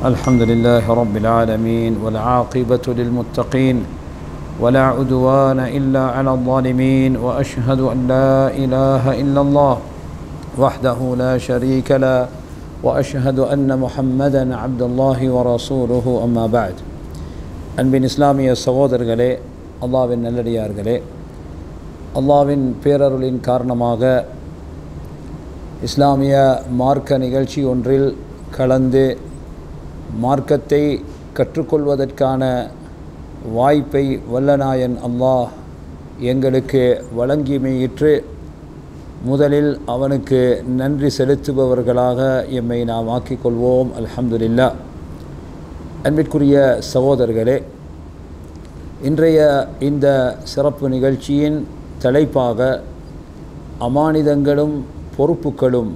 الحمد لله رب العالمين والعاقبة للمتقين ولا عدوان إلا على الظالمين وأشهد أن لا إله إلا الله وحده لا شريك له وأشهد أن محمدا عبد الله ورسوله أما بعد அன்பின் இஸ்லாமிய சகோதரர்களே அல்லாவின் நல்லடியார்களே அல்லாவின் பேரருளின் காரணமாக இஸ்லாமிய மார்க்க நிகழ்ச்சி ஒன்றில் கலந்து மார்க்கத்தை கற்றுக்கொள்வதற்கான வாய்ப்பை வல்லநாயன் அல்லாஹ் எங்களுக்கு வழங்கிமையிற்று முதலில் அவனுக்கு நன்றி செலுத்துபவர்களாக எம்மை நாம் ஆக்கிக்கொள்வோம் அல்ஹம்துலில்லா அன்பிற்குரிய சகோதரர்களே இன்றைய இந்த சிறப்பு நிகழ்ச்சியின் தலைப்பாக அமானிதங்களும் பொறுப்புகளும்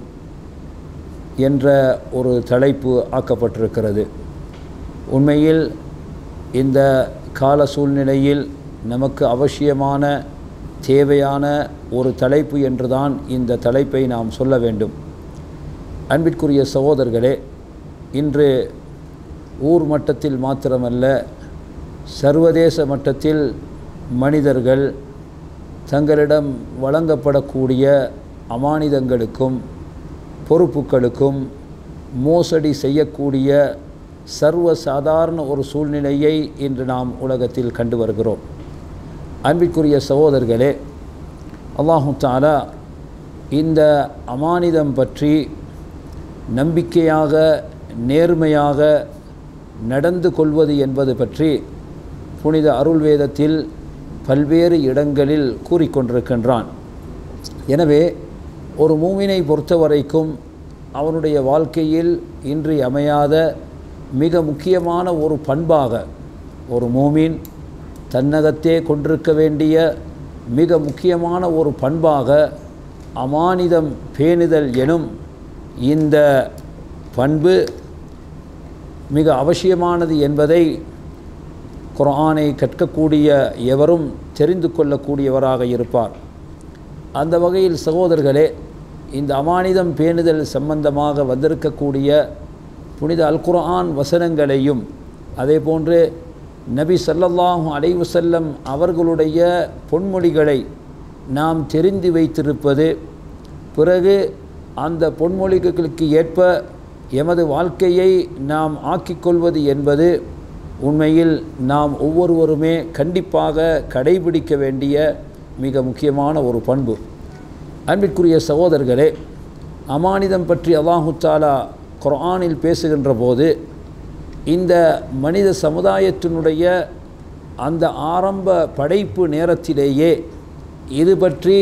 என்ற ஒரு தலைப்பு ஆக்கப்பட்டிருக்கிறது உண்மையில் இந்த கால சூழ்நிலையில் நமக்கு அவசியமான தேவையான ஒரு தலைப்பு என்றுதான் இந்த தலைப்பை நாம் சொல்ல வேண்டும் அன்பிற்குரிய சகோதரர்களே இன்று ஊர் மட்டத்தில் மாத்திரமல்ல சர்வதேச மட்டத்தில் மனிதர்கள் தங்களிடம் வழங்கப்படக்கூடிய அமானிதங்களுக்கும் பொறுப்புகளுக்கும் மோசடி செய்யக்கூடிய சர்வ சாதாரண ஒரு சூழ்நிலையை இன்று நாம் உலகத்தில் கண்டு வருகிறோம் அன்பிற்குரிய சகோதரர்களே அல்லாஹு தாலா இந்த அமானிதம் பற்றி நம்பிக்கையாக நேர்மையாக நடந்து கொள்வது என்பது பற்றி புனித அருள் வேதத்தில் பல்வேறு இடங்களில் கூறிக்கொண்டிருக்கின்றான் எனவே ஒரு மூவினை பொறுத்தவரைக்கும் அவனுடைய வாழ்க்கையில் இன்றி அமையாத மிக முக்கியமான ஒரு பண்பாக ஒரு மூமின் தன்னகத்தே கொண்டிருக்க வேண்டிய மிக முக்கியமான ஒரு பண்பாக அமானிதம் பேணுதல் எனும் இந்த பண்பு மிக அவசியமானது என்பதை குரானை கற்கக்கூடிய எவரும் தெரிந்து கொள்ளக்கூடியவராக இருப்பார் அந்த வகையில் சகோதரர்களே இந்த அமானிதம் பேணுதல் சம்பந்தமாக வந்திருக்கக்கூடிய புனித அல் குர்ஆன் வசனங்களையும் அதே போன்று நபி சல்லல்லாஹு அலைவசல்லம் அவர்களுடைய பொன்மொழிகளை நாம் தெரிந்து வைத்திருப்பது பிறகு அந்த பொன்மொழிகளுக்கு ஏற்ப எமது வாழ்க்கையை நாம் ஆக்கிக்கொள்வது என்பது உண்மையில் நாம் ஒவ்வொருவருமே கண்டிப்பாக கடைபிடிக்க வேண்டிய மிக முக்கியமான ஒரு பண்பு அன்பிற்குரிய சகோதரர்களே அமானிதம் பற்றி அல்லாஹு தாலா குர்ஆனில் பேசுகின்ற போது இந்த மனித சமுதாயத்தினுடைய அந்த ஆரம்ப படைப்பு நேரத்திலேயே இது பற்றி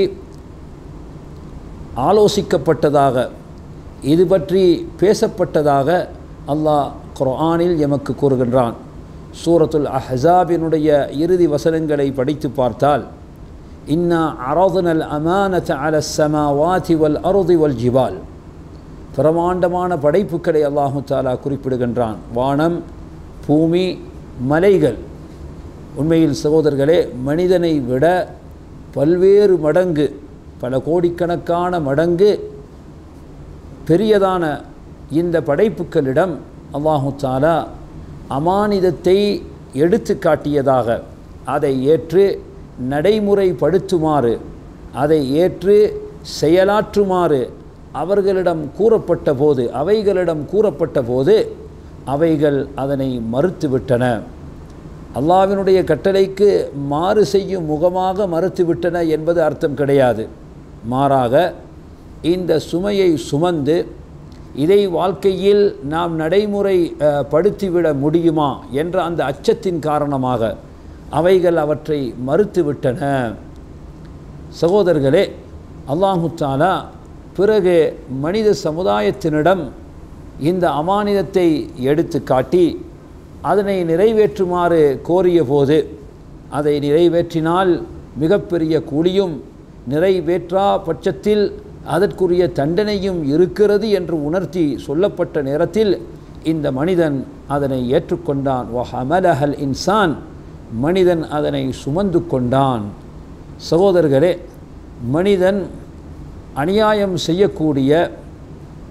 ஆலோசிக்கப்பட்டதாக இது பற்றி பேசப்பட்டதாக அல்லாஹ் குர்ஆனில் எமக்கு கூறுகின்றான் சூரத்துல் அஹ்ஸாபினுடைய இறுதி வசனங்களை படித்து பார்த்தால் இன்னா அரதுனல் அமானத அல சமாவாதி வல் அருதி வல் ஜிபால் பிரமாண்டமான படைப்புகளை அல்லாஹு தாலா குறிப்பிடுகின்றான் வானம் பூமி மலைகள் உண்மையில் சகோதரர்களே மனிதனை விட பல்வேறு மடங்கு பல கோடிக்கணக்கான மடங்கு பெரியதான இந்த படைப்புக்களிடம் அல்லாஹு தாலா அமானிதத்தை எடுத்து காட்டியதாக அதை ஏற்று நடைமுறைப்படுத்துமாறு அதை ஏற்று செயலாற்றுமாறு அவர்களிடம் கூறப்பட்ட போது அவைகளிடம் கூறப்பட்ட போது அவைகள் அதனை மறுத்துவிட்டன அல்லாவினுடைய கட்டளைக்கு மாறு செய்யும் முகமாக மறுத்துவிட்டன என்பது அர்த்தம் கிடையாது மாறாக இந்த சுமையை சுமந்து இதை வாழ்க்கையில் நாம் நடைமுறை படுத்திவிட முடியுமா என்ற அந்த அச்சத்தின் காரணமாக அவைகள் அவற்றை மறுத்துவிட்டன சகோதரர்களே அல்லாஹு தாலா பிறகு மனித சமுதாயத்தினிடம் இந்த அமானிதத்தை எடுத்து காட்டி அதனை நிறைவேற்றுமாறு கோரிய போது அதை நிறைவேற்றினால் மிகப்பெரிய கூலியும் நிறைவேற்றா பட்சத்தில் அதற்குரிய தண்டனையும் இருக்கிறது என்று உணர்த்தி சொல்லப்பட்ட நேரத்தில் இந்த மனிதன் அதனை ஏற்றுக்கொண்டான் வஹமலஹல் இன்சான் மனிதன் அதனை சுமந்து கொண்டான் சகோதரர்களே மனிதன் அநியாயம் செய்யக்கூடிய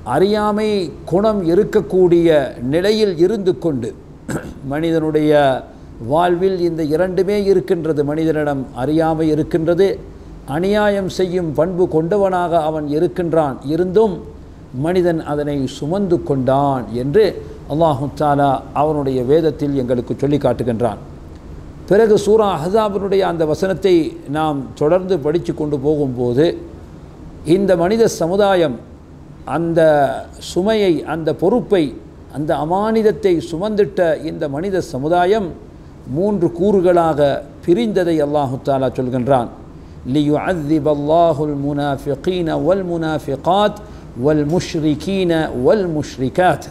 அறியாமை குணம் இருக்கக்கூடிய நிலையில் இருந்து கொண்டு மனிதனுடைய வாழ்வில் இந்த இரண்டுமே இருக்கின்றது மனிதனிடம் அறியாமை இருக்கின்றது அநியாயம் செய்யும் பண்பு கொண்டவனாக அவன் இருக்கின்றான் இருந்தும் மனிதன் அதனை சுமந்து கொண்டான் என்று அல்லாஹு தாலா அவனுடைய வேதத்தில் எங்களுக்கு சொல்லி காட்டுகின்றான் பிறகு சூரா அஹாபினுடைய அந்த வசனத்தை நாம் தொடர்ந்து படித்து கொண்டு போகும்போது இந்த மனித சமுதாயம் அந்த சுமையை அந்த பொறுப்பை அந்த அமானிதத்தை சுமந்திட்ட இந்த மனித சமுதாயம் மூன்று கூறுகளாக பிரிந்ததை அல்லாஹு தாலா சொல்கின்றான் ليعذب الله المنافقين والمنافقات والمشركين والمشركات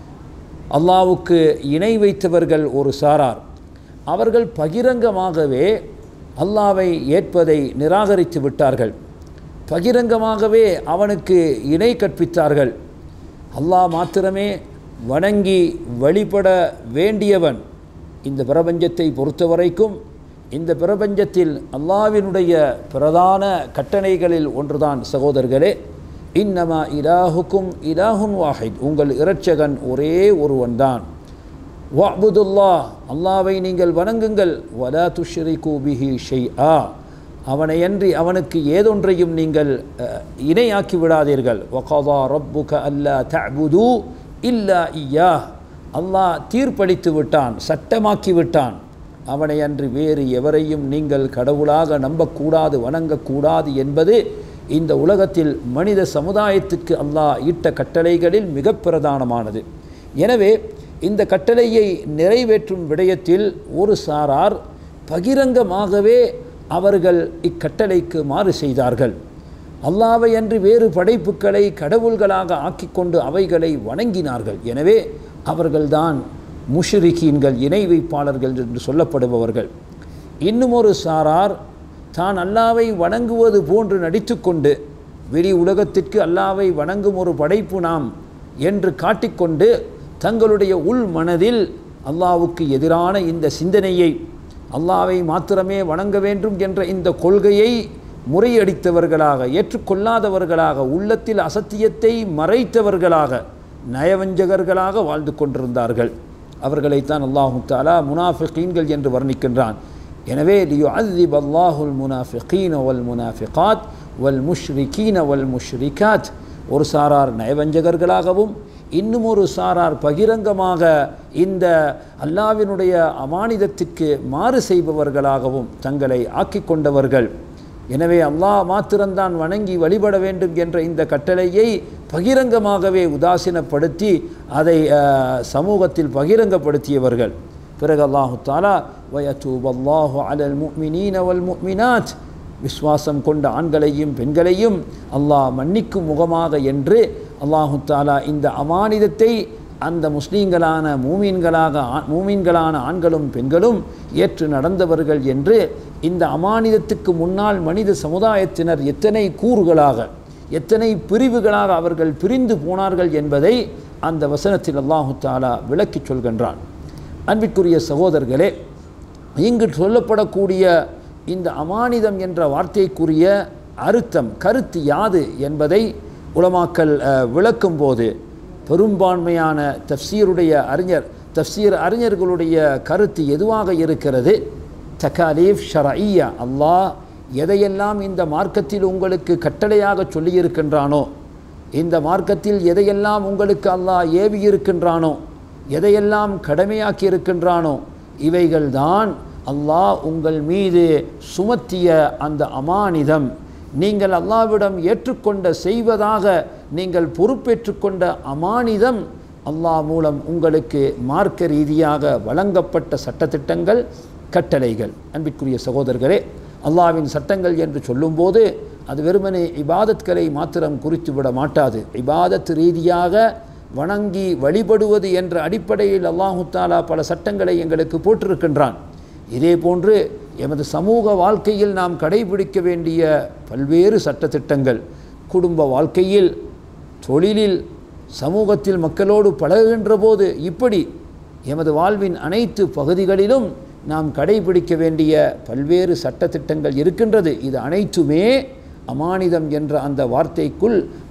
அல்லாவுக்கு இணை வைத்தவர்கள் ஒரு சாரார் அவர்கள் பகிரங்கமாகவே அல்லாவை ஏற்பதை நிராகரித்து விட்டார்கள் பகிரங்கமாகவே அவனுக்கு இணை கற்பித்தார்கள் அல்லாஹ் மாத்திரமே வணங்கி வழிபட வேண்டியவன் இந்த பிரபஞ்சத்தை பொறுத்தவரைக்கும் இந்த பிரபஞ்சத்தில் அல்லாவினுடைய பிரதான கட்டளைகளில் ஒன்றுதான் சகோதரர்களே இன்னமா இலாஹுக்கும் இலாஹுன் வாஹித் உங்கள் இரட்சகன் ஒரே ஒருவன்தான் வாபுதுல்லா அல்லாவை நீங்கள் வணங்குங்கள் வலா துஷ்ரிகு பிஹி ஷெய் ஆ அவனையன்றி அவனுக்கு ஏதொன்றையும் நீங்கள் அஹ், இணையாக்கி விடாதீர்கள் வகதா ரப்புக அல்லா தஅபுது இல்லா இய்யா அல்லாஹ் தீர்ப்பளித்து விட்டான் சட்டமாக்கி விட்டான் அவனை அன்றி வேறு எவரையும் நீங்கள் கடவுளாக நம்பக்கூடாது வணங்கக்கூடாது என்பது இந்த உலகத்தில் மனித சமுதாயத்துக்கு அல்லாஹ் இட்ட கட்டளைகளில் மிக பிரதானமானது எனவே இந்த கட்டளையை நிறைவேற்றும் விடயத்தில் ஒரு சாரார் பகிரங்கமாகவே அவர்கள் இக்கட்டளைக்கு மாறு செய்தார்கள் அல்லாவை அன்றி வேறு படைப்புக்களை கடவுள்களாக ஆக்கிக்கொண்டு அவைகளை வணங்கினார்கள் எனவே அவர்கள்தான் முஷ்ரிகீன்கள் இணை வைப்பாளர்கள் என்று சொல்லப்படுபவர்கள் இன்னும் ஒரு சாரார் தான் அல்லாவை வணங்குவது போன்று நடித்துக்கொண்டு வெளி உலகத்திற்கு அல்லாவை வணங்கும் ஒரு படைப்பு நாம் என்று காட்டிக்கொண்டு தங்களுடைய உள் மனதில் அல்லாவுக்கு எதிரான இந்த சிந்தனையை அல்லாவை மாத்திரமே வணங்க வேண்டும் என்ற இந்த கொள்கையை முறையடித்தவர்களாக ஏற்றுக்கொள்ளாதவர்களாக உள்ளத்தில் அசத்தியத்தை மறைத்தவர்களாக நயவஞ்சகர்களாக வாழ்ந்து கொண்டிருந்தார்கள் அவர்களைத்தான் அல்லாஹு தாலா முனாஃபிகீன்கள் என்று வர்ணிக்கின்றான் எனவே லியு அஸ்திப் அல்லாஹுல் முனாஃபிகீன வல் முனாஃபிகாத் வல் முஷ்ரிகீன வல் முஷ்ரிகாத் ஒரு சாரார் நயவஞ்சகர்களாகவும் இன்னும் ஒரு சாரார் பகிரங்கமாக இந்த அல்லாவினுடைய அமானிதத்திற்கு மாறு செய்பவர்களாகவும் தங்களை ஆக்கிக் கொண்டவர்கள் எனவே அல்லாஹ் மாத்திரம்தான் வணங்கி வழிபட வேண்டும் என்ற இந்த கட்டளையை பகிரங்கமாகவே உதாசீனப்படுத்தி அதை அஹ், சமூகத்தில் பகிரங்கப்படுத்தியவர்கள் பிறகு அல்லாஹு தாலா வயத்தூப் அல்லாஹு அலல் முக்மினீன வல் முக்மினாத் விஸ்வாசம் கொண்ட ஆண்களையும் பெண்களையும் அல்லாஹ் மன்னிக்கும் முகமாக என்று அல்லாஹு தாலா இந்த அமானிதத்தை அந்த முஸ்லீம்களான மூமீன்களாக ஆ- மூமீன்களான ஆண்களும் பெண்களும் ஏற்று நடந்தவர்கள் என்று இந்த அமானிதத்துக்கு முன்னால் மனித சமுதாயத்தினர் எத்தனை கூறுகளாக எத்தனை பிரிவுகளாக அவர்கள் பிரிந்து போனார்கள் என்பதை அந்த வசனத்தில் அல்லாஹு தாலா விளக்கிச் சொல்கின்றான் அன்பிற்குரிய சகோதரர்களே இங்கு சொல்லப்படக்கூடிய இந்த அமானிதம் என்ற வார்த்தைக்குரிய அர்த்தம் கருத்து யாது என்பதை உலமாக்கல் அஹ், விளக்கும்போது பெரும்பான்மையான தஃப்சீருடைய அறிஞர் தஃப்சீர் அறிஞர்களுடைய கருத்து எதுவாக இருக்கிறது தகாலீஃப் ஷரஈயா அல்லாஹ் எதையெல்லாம் இந்த மார்க்கத்தில் உங்களுக்கு கட்டளையாக சொல்லியிருக்கின்றானோ இந்த மார்க்கத்தில் எதையெல்லாம் உங்களுக்கு அல்லாஹ் ஏவி இருக்கின்றானோ எதையெல்லாம் கடமையாக்கி இருக்கின்றானோ இவைகள்தான் அல்லாஹ் உங்கள் மீது சுமத்திய அந்த அமானிதம் நீங்கள் அல்லாவிடம் ஏற்றுக்கொண்ட செய்வதாக நீங்கள் பொறுப்பேற்றுக்கொண்ட அமானிதம் அல்லாஹ் மூலம் உங்களுக்கு மார்க்க ரீதியாக வழங்கப்பட்ட சட்டத்திட்டங்கள் கட்டளைகள் அன்பிற்குரிய சகோதரர்களே அல்லாவின் சட்டங்கள் என்று சொல்லும்போது அது வெறுமனே இபாதத்களை மாத்திரம் குறித்து விட மாட்டாது இபாதத் ரீதியாக வணங்கி வழிபடுவது என்ற அடிப்படையில் அல்லாஹு தாலா பல சட்டங்களை எங்களுக்கு போட்டிருக்கின்றான் இதே போன்று எமது சமூக வாழ்க்கையில் நாம் கடைபிடிக்க வேண்டிய பல்வேறு சட்டத்திட்டங்கள் குடும்ப வாழ்க்கையில் தொழிலில் சமூகத்தில் மக்களோடு பழகுகின்ற போது இப்படி எமது வாழ்வின் அனைத்து பகுதிகளிலும் நாம் கடைபிடிக்க வேண்டிய பல்வேறு சட்டத்திட்டங்கள் இருக்கின்றது இது அனைத்துமே அமானிதம் என்ற அந்த வார்த்தைக்குள்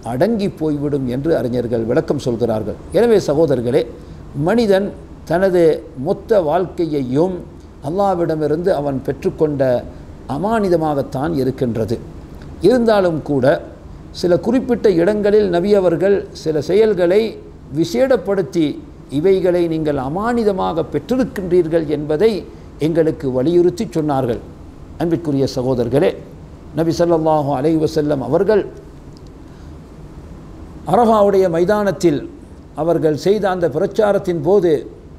அடங்கி போய்விடும் என்று அறிஞர்கள் விளக்கம் சொல்கிறார்கள் எனவே சகோதரர்களே மனிதன் தனது மொத்த வாழ்க்கையையும் அல்லாவிடமிருந்து அவன் பெற்றுக்கொண்ட அமானிதமாகத்தான் இருக்கின்றது இருந்தாலும் கூட சில குறிப்பிட்ட இடங்களில் நபி அவர்கள் சில செயல்களை விசேடப்படுத்தி இவைகளை நீங்கள் அமானிதமாக பெற்றிருக்கின்றீர்கள் என்பதை எங்களுக்கு வலியுறுத்தி சொன்னார்கள் அன்பிற்குரிய சகோதரர்களே நபி ஸல்லல்லாஹு அலைஹி வஸல்லம் அவர்கள் அரஃபாவுடைய மைதானத்தில் அவர்கள் செய்த அந்த பிரச்சாரத்தின் போது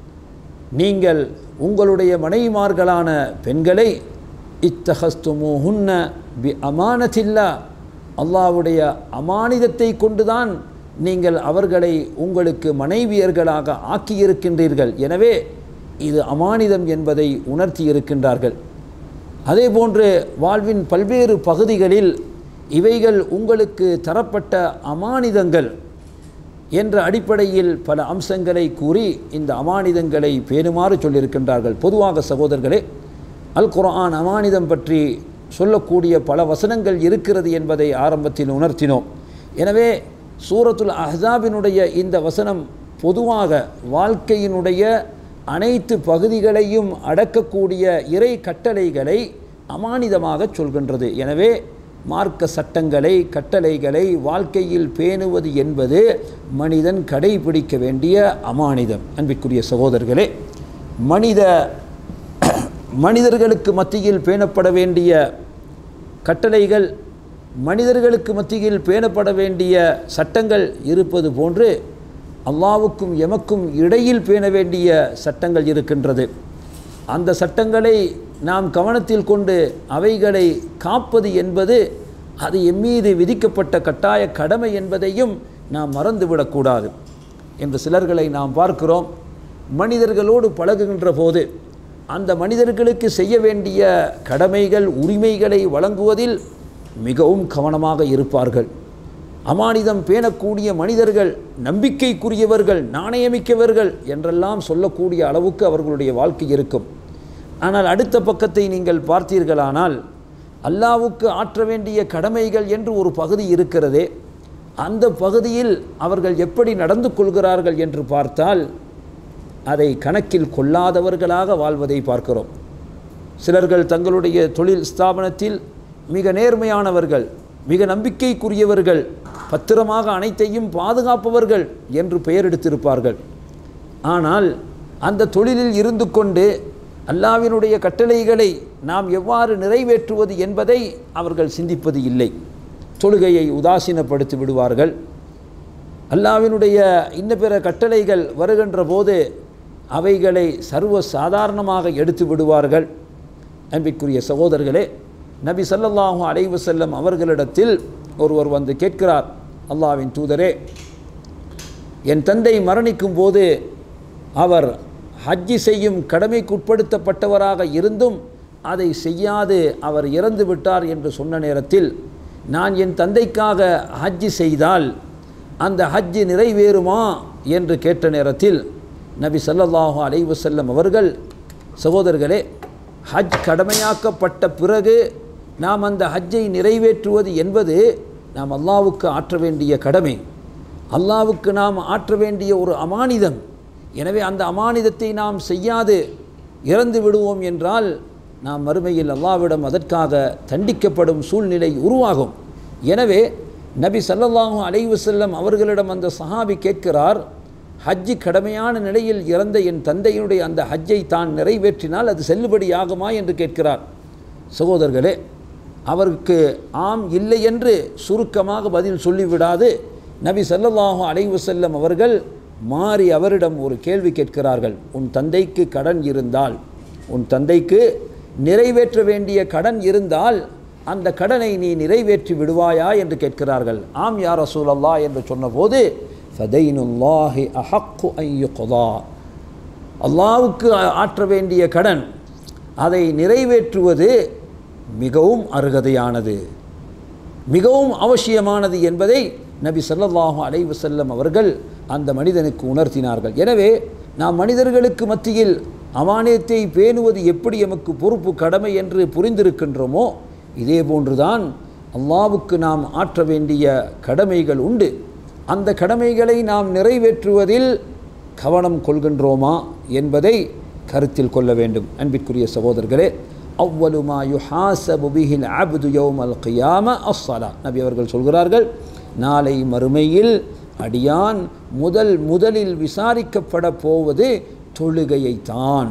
நீங்கள் உங்களுடைய மனைவிமார்களான பெண்களை இத்தஹஸ்துமுஹுன்ன பி அமானத்தில்லா அல்லாவுடைய அமானிதத்தை கொண்டுதான் நீங்கள் அவர்களை உங்களுக்கு மனைவியர்களாக ஆக்கியிருக்கின்றீர்கள் எனவே இது அமானிதம் என்பதை உணர்த்தி இருக்கின்றார்கள் அதேபோன்று வாழ்வின் பல்வேறு பகுதிகளில் இவைகள் உங்களுக்கு தரப்பட்ட அமானிதங்கள் என்ற அடிப்படையில் பல அம்சங்களை கூறி இந்த அமானிதங்களை பேணுமாறு சொல்லியிருக்கின்றார்கள் பொதுவாக சகோதரர்களே அல் குர்ஆன் அமானிதம் பற்றி சொல்லக்கூடிய பல வசனங்கள் இருக்கிறது என்பதை ஆரம்பத்தில் உணர்த்தினோம் எனவே சூரத்துல் அஹ்ஸாபினுடைய இந்த வசனம் பொதுவாக வாழ்க்கையினுடைய அனைத்து பகுதிகளையும் அடக்கக்கூடிய இறை கட்டளைகளை அமானிதமாக சொல்கின்றது எனவே மார்க்க சட்டங்களை கட்டளைகளை வாழ்க்கையில் பேணுவது என்பது மனிதன் கடைபிடிக்க வேண்டிய அமானிதம் அன்பிற்குரிய சகோதரர்களே மனித மனிதர்களுக்கு மத்தியில் பேணப்பட வேண்டிய கட்டளைகள் மனிதர்களுக்கு மத்தியில் பேணப்பட வேண்டிய சட்டங்கள் இருப்பது போன்று அல்லாவுக்கும் எமக்கும் இடையில் பேண வேண்டிய சட்டங்கள் இருக்கின்றது அந்த சட்டங்களை நாம் கவனத்தில் கொண்டு அவைகளை காப்பது என்பது அது எம்மீது விதிக்கப்பட்ட கட்டாய கடமை என்பதையும் நாம் மறந்துவிடக்கூடாது என்று சிலர்களை நாம் பார்க்கிறோம் மனிதர்களோடு பழகுகின்ற போது அந்த மனிதர்களுக்கு செய்ய வேண்டிய கடமைகள் உரிமைகளை வழங்குவதில் மிகவும் கவனமாக இருப்பார்கள் அமானிதம் பேணக்கூடிய மனிதர்கள் நம்பிக்கைக்குரியவர்கள் நாணயமிக்கவர்கள் என்றெல்லாம் சொல்லக்கூடிய அளவுக்கு அவர்களுடைய வாழ்க்கை இருக்கும் ஆனால் அடுத்த பக்கத்தை நீங்கள் பார்த்தீர்களானால் அல்லாவுக்கு ஆற்ற வேண்டிய கடமைகள் என்று ஒரு பகுதி இருக்கிறதே அந்த பகுதியில் அவர்கள் எப்படி நடந்து கொள்கிறார்கள் என்று பார்த்தால் அதை கணக்கில் கொள்ளாதவர்களாக வாழ்வதை பார்க்கிறோம் சிலர்கள் தங்களுடைய தொழில் ஸ்தாபனத்தில் மிக நேர்மையானவர்கள் மிக நம்பிக்கைக்குரியவர்கள் பத்திரமாக அனைத்தையும் பாதுகாப்பவர்கள் என்று பெயர் எடுத்திருப்பார்கள் ஆனால் அந்த தொழிலில் இருந்து கொண்டு அல்லாவினுடைய கட்டளைகளை நாம் எவ்வாறு நிறைவேற்றுவது என்பதை அவர்கள் சிந்திப்பது இல்லை தொழுகையை உதாசீனப்படுத்தி விடுவார்கள் அல்லாவினுடைய இன்ன பிற கட்டளைகள் வருகின்ற போது அவைகளை சர்வ சாதாரணமாக எடுத்து விடுவார்கள் அன்பிற்குரிய சகோதரர்களே நபி ஸல்லல்லாஹு அலைஹி வஸல்லம் அவர்களிடத்தில் ஒருவர் வந்து கேட்கிறார் அல்லாவின் தூதரே என் தந்தை மரணிக்கும் போது அவர் ஹஜ்ஜி செய்யும் கடமைக்குட்படுத்தப்பட்டவராக இருந்தும் அதை செய்யாது அவர் இறந்து விட்டார் என்று சொன்ன நேரத்தில் நான் என் தந்தைக்காக ஹஜ்ஜி செய்தால் அந்த ஹஜ்ஜி நிறைவேறுமா என்று கேட்ட நேரத்தில் நபி ஸல்லல்லாஹு அலைஹி வஸல்லம் அவர்கள் சகோதரர்களே ஹஜ் கடமையாக்கப்பட்ட பிறகு நாம் அந்த ஹஜ்ஜை நிறைவேற்றுவது என்பது நாம் அல்லாவுக்கு ஆற்ற வேண்டிய கடமை அல்லாவுக்கு நாம் ஆற்ற வேண்டிய ஒரு அமானிதம் எனவே அந்த அமானிதத்தை நாம் செய்யாது இறந்து விடுவோம் என்றால் நாம் மறுமையில் அல்லாவிடம் அதற்காக தண்டிக்கப்படும் சூழ்நிலை உருவாகும் எனவே நபி ஸல்லல்லாஹு அலைஹி வஸல்லம் அவர்களிடம் அந்த சஹாபி கேட்கிறார் ஹஜ்ஜி கடமையான நிலையில் இறந்த என் தந்தையினுடைய அந்த ஹஜ்ஜை தான் நிறைவேற்றினால் அது செல்லுபடியாகுமா என்று கேட்கிறார் சகோதரர்களே அவருக்கு ஆம் இல்லை என்று சுருக்கமாக பதில் சொல்லிவிடாது நபி ஸல்லல்லாஹு அலைஹி வஸல்லம் அவர்கள் மாறி அவரிடம் ஒரு கேள்வி கேட்கிறார்கள் உன் தந்தைக்கு கடன் இருந்தால் உன் தந்தைக்கு நிறைவேற்ற வேண்டிய கடன் இருந்தால் அந்த கடனை நீ நிறைவேற்றி விடுவாயா என்று கேட்கிறார்கள் ஆம் யா ரசூலல்லா என்று சொன்னபோது ஃபதைனுல்லாஹி அஹக்கு ஐயுகதா அல்லாவுக்கு ஆற்ற வேண்டிய கடன் அதை நிறைவேற்றுவது மிகவும் அருகதையானது மிகவும் அவசியமானது என்பதை நபி ஸல்லல்லாஹு அலைஹி வஸல்லம் அவர்கள் அந்த மனிதனுக்கு உணர்த்தினார்கள் எனவே நாம் மனிதர்களுக்கு மத்தியில் அமானியத்தை பேணுவது எப்படி எமக்கு பொறுப்பு கடமை என்று புரிந்திருக்கின்றோமோ இதே போன்றுதான் அல்லாவுக்கு நாம் ஆற்ற வேண்டிய கடமைகள் உண்டு அந்த கடமைகளை நாம் நிறைவேற்றுவதில் கவனம் கொள்கின்றோமா என்பதை கருத்தில் கொள்ள வேண்டும் அன்பிற்குரிய சகோதரர்களே அவ்வலுமா யுஹாசபு பிஹில் அப்து யௌம் அல் கியாம அஸ்ஸலா நபி அவர்கள் சொல்கிறார்கள் நாளை மறுமையில் அடியான் முதல் முதலில் விசாரிக்கப்பட போவது தொழுகையைத்தான்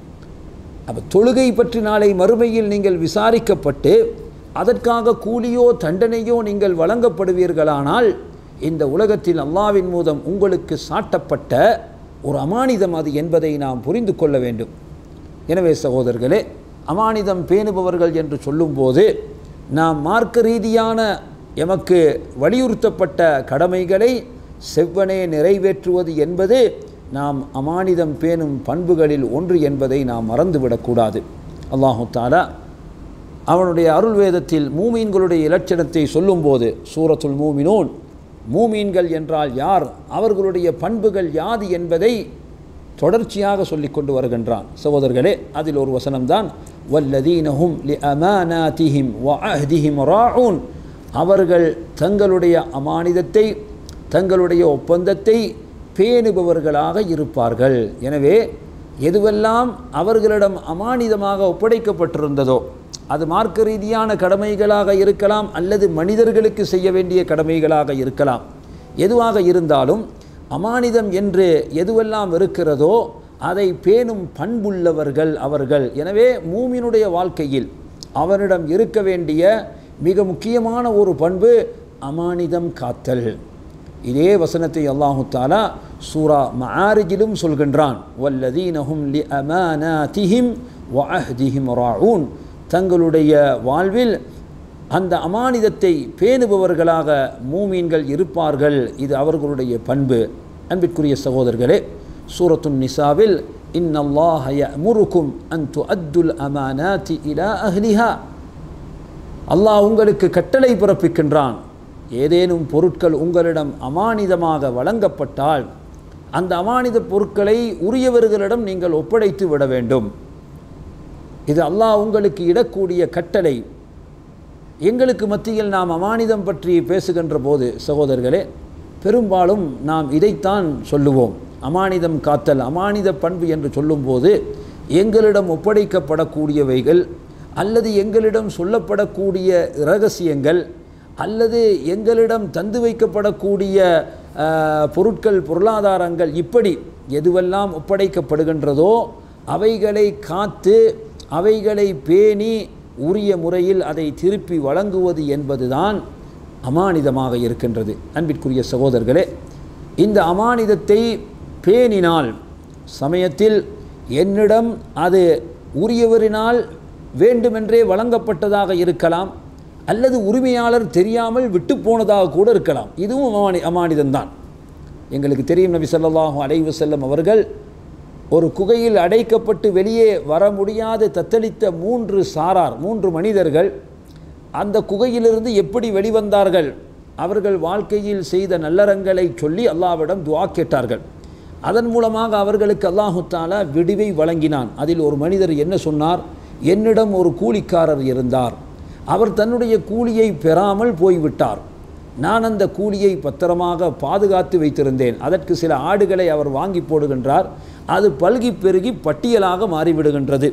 அப்போ தொழுகை பற்றி நாளை மறுமையில் நீங்கள் விசாரிக்கப்பட்டு அதற்காக கூலியோ தண்டனையோ நீங்கள் வழங்கப்படுவீர்களானால் இந்த உலகத்தில் அல்லாவின் மூலம் உங்களுக்கு சாட்டப்பட்ட ஒரு அமானிதம் அது என்பதை நாம் புரிந்து கொள்ள வேண்டும் எனவே சகோதரர்களே அமானிதம் பேணுபவர்கள் என்று சொல்லும்போது நாம் மார்க்க ரீதியான எமக்கு வலியுறுத்தப்பட்ட கடமைகளை செவ்வனே நிறைவேற்றுவது என்பது நாம் அமானிதம் பேணும் பண்புகளில் ஒன்று என்பதை நாம் மறந்துவிடக்கூடாது அல்லாஹு தாலா அவனுடைய அருள் வேதத்தில் மூமீன்களுடைய இலட்சணத்தை சொல்லும்போது சூரத்துல் மூமினூன் மூமீன்கள் என்றால் யார் அவர்களுடைய பண்புகள் யாது என்பதை தொடர்ச்சியாக சொல்லிக் கொண்டு வருகின்றான் சகோதரர்களே அதில் ஒரு வசனம்தான் வல்லதீனஹும் லி அமானாதிஹிம் வ அஹ்திஹிம் ராஊன் அவர்கள் தங்களுடைய அமானிதத்தை தங்களுடைய ஒப்பந்தத்தை பேணுபவர்களாக இருப்பார்கள் எனவே எதுவெல்லாம் அவர்களிடம் அமானிதமாக ஒப்படைக்கப்பட்டிருந்ததோ அது மார்க்க ரீதியான கடமைகளாக இருக்கலாம் அல்லது மனிதர்களுக்கு செய்ய வேண்டிய கடமைகளாக இருக்கலாம் எதுவாக இருந்தாலும் அமானிதம் என்று எதுவெல்லாம் இருக்கிறதோ அதை பேணும் பண்புள்ளவர்கள் அவர்கள் எனவே மூமினுடைய வாழ்க்கையில் அவனிடம் இருக்க வேண்டிய மிக முக்கியமான ஒரு பண்பு அமானிதம் காத்தல் இதே வசனத்தை அல்லாஹு தாலா சூரா மஆரிஜிலும் சொல்கின்றான் வல்லதீனஹும் லி அமானாதிஹிம் வ அஹ்திஹிம் ராஊன் தங்களுடைய வாழ்வில் அந்த அமானிதத்தை பேணுபவர்களாக மூமீன்கள் இருப்பார்கள் இது அவர்களுடைய பண்பு அன்பிற்குரிய சகோதரர்களே சூரத்துன் நிசாவில் இன்னல்லாஹ யஅமுருக்கும் அன் துஅத்துல் அமானாதி இலா அஹ்லிஹா அல்லாஹ் உங்களுக்கு கட்டளை பிறப்பிக்கின்றான் ஏதேனும் பொருட்கள் உங்களிடம் அமானிதமாக வழங்கப்பட்டால் அந்த அமானித பொருட்களை உரியவர்களிடம் நீங்கள் ஒப்படைத்து விட வேண்டும் இது அல்லாஹ் உங்களுக்கு இடக்கூடிய கட்டளை எங்களுக்கு மத்தியில் நாம் அமானிதம் பற்றி பேசுகின்ற போது சகோதரர்களே பெரும்பாலும் நாம் இதைத்தான் சொல்லுவோம் அமானிதம் காத்தல் அமானித பண்பு என்று சொல்லும்போது எங்களிடம் ஒப்படைக்கப்படக்கூடியவைகள் அல்லது எங்களிடம் சொல்லப்படக்கூடிய இரகசியங்கள் அல்லது எங்களிடம் தந்து வைக்கப்படக்கூடிய அஹ், பொருட்கள் பொருளாதாரங்கள் இப்படி எதுவெல்லாம் ஒப்படைக்கப்படுகின்றதோ அவைகளை காத்து அவைகளை பேணி உரிய முறையில் அதை திருப்பி வழங்குவது என்பதுதான் அமானிதமாக இருக்கின்றது அன்பிற்குரிய சகோதரர்களே இந்த அமானிதத்தை பேணினால் சமயத்தில் என்னிடம் அது உரியவரினால் வேண்டுமென்றே வழங்கப்பட்டதாக இருக்கலாம் அல்லது உரிமையாளர் தெரியாமல் விட்டு போனதாக கூட இருக்கலாம் இதுவும் அமானி அமானிதம்தான் எங்களுக்கு தெரியும் நபி ஸல்லல்லாஹு அலைஹி வஸல்லம் அவர்கள் ஒரு குகையில் அடைக்கப்பட்டு வெளியே வர முடியாது தத்தளித்த மூன்று சாரார் மூன்று மனிதர்கள் அந்த குகையிலிருந்து எப்படி வெளிவந்தார்கள் அவர்கள் வாழ்க்கையில் செய்த நல்லறங்களை சொல்லி அல்லாவிடம் துஆ கேட்டார்கள் அதன் மூலமாக அவர்களுக்கு அல்லாஹு தாலா விடிவை வழங்கினான் அதில் ஒரு மனிதர் என்ன சொன்னார் என்னிடம் ஒரு கூலிக்காரர் இருந்தார் அவர் தன்னுடைய கூலியை பெறாமல் போய்விட்டார் நான் அந்த கூலியை பத்திரமாக பாதுகாத்து வைத்திருந்தேன் அதற்கு சில ஆடுகளை அவர் வாங்கி போடுகின்றார் அது பல்கி பெருகி பட்டியலாக மாறிவிடுகின்றது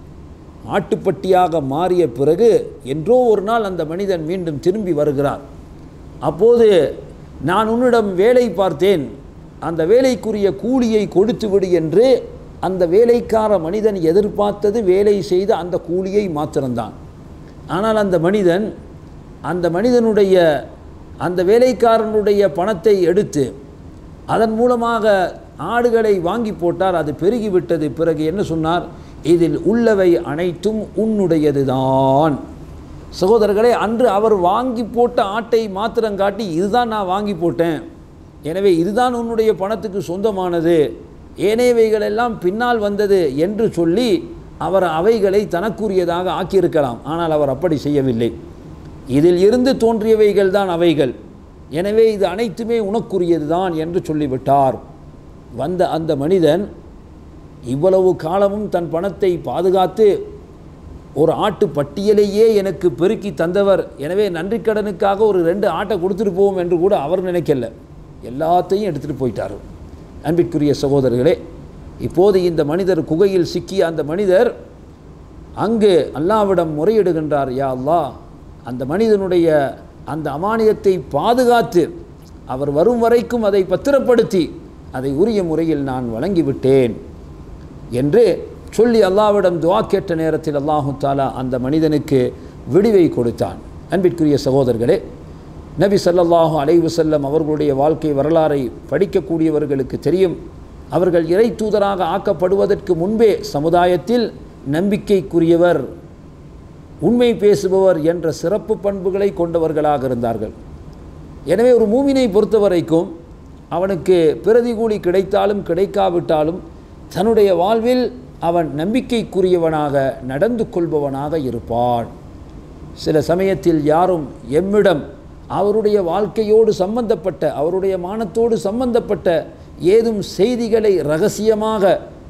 ஆட்டுப்பட்டியாக மாறிய பிறகு என்றோ ஒரு நாள் அந்த மனிதன் மீண்டும் திரும்பி வருகிறார் அப்போது நான் உன்னிடம் வேலை பார்த்தேன் அந்த வேலைக்குரிய கூலியை கொடுத்து விடு என்று அந்த வேலைக்கார மனிதன் எதிர்பார்த்தது வேலை செய்த அந்த கூலியை மாத்திரம்தான் ஆனால் அந்த மனிதன் அந்த மனிதனுடைய அந்த வேலைக்காரனுடைய பணத்தை எடுத்து அதன் மூலமாக ஆடுகளை வாங்கி போட்டார் அது பெருகிவிட்டது பிறகு என்ன சொன்னார் இதில் உள்ளவை அனைத்தும் உன்னுடையதுதான் சகோதரர்களே அன்று அவர் வாங்கி போட்ட ஆட்டை மாத்திரம் காட்டி இதுதான் நான் வாங்கி போட்டேன் எனவே இதுதான் உன்னுடைய பணத்துக்கு சொந்தமானது ஏனையவைகள் எல்லாம் பின்னால் வந்தது என்று சொல்லி அவர் அவைகளை தனக்குரியதாக ஆக்கியிருக்கலாம் ஆனால் அவர் அப்படி செய்யவில்லை இதில் இருந்து தோன்றியவைகள் தான் அவைகள் எனவே இது அனைத்துமே உனக்குரியது தான் என்று சொல்லிவிட்டார் வந்த அந்த மனிதன் இவ்வளவு காலமும் தன் பணத்தை பாதுகாத்து ஒரு ஆட்டு பட்டியலையே எனக்கு பெருக்கி தந்தவர் எனவே நன்றி கடனுக்காக ஒரு ரெண்டு ஆட்டை கொடுத்துட்டு போவோம் என்று கூட அவர் நினைக்கல எல்லாத்தையும் எடுத்துகிட்டு போயிட்டார் அன்பிற்குரிய சகோதரர்களே இப்போது இந்த மனிதர் குகையில் சிக்கிய அந்த மனிதர் அங்கு அல்லாவிடம் முறையிடுகின்றார் யா அல்லாஹ் அந்த மனிதனுடைய அந்த அமானியத்தை பாதுகாத்து அவர் வரும் வரைக்கும் அதை பத்திரப்படுத்தி அதை உரிய முறையில் நான் வழங்கிவிட்டேன் என்று சொல்லி அல்லாவிடம் துவா கேட்ட நேரத்தில் அல்லாஹு தாலா அந்த மனிதனுக்கு விடிவை கொடுத்தான் அன்பிற்குரிய சகோதரர்களே நபி ஸல்லல்லாஹு அலைஹி வஸல்லம் அவர்களுடைய வாழ்க்கை வரலாறை படிக்கக்கூடியவர்களுக்கு தெரியும் அவர்கள் இறை தூதராக ஆக்கப்படுவதற்கு முன்பே சமுதாயத்தில் நம்பிக்கைக்குரியவர் உண்மை பேசுபவர் என்ற சிறப்பு பண்புகளை கொண்டவர்களாக இருந்தார்கள் எனவே ஒரு மூமினை பொறுத்தவரைக்கும் அவனுக்கு பிரதிகூலி கிடைத்தாலும் கிடைக்காவிட்டாலும் தன்னுடைய வாழ்வில் அவன் நம்பிக்கைக்குரியவனாக நடந்து கொள்பவனாக இருப்பான் சில சமயத்தில் யாரும் எம்மிடம் அவருடைய வாழ்க்கையோடு சம்பந்தப்பட்ட அவருடைய மானத்தோடு சம்பந்தப்பட்ட ஏதும் செய்திகளை ரகசியமாக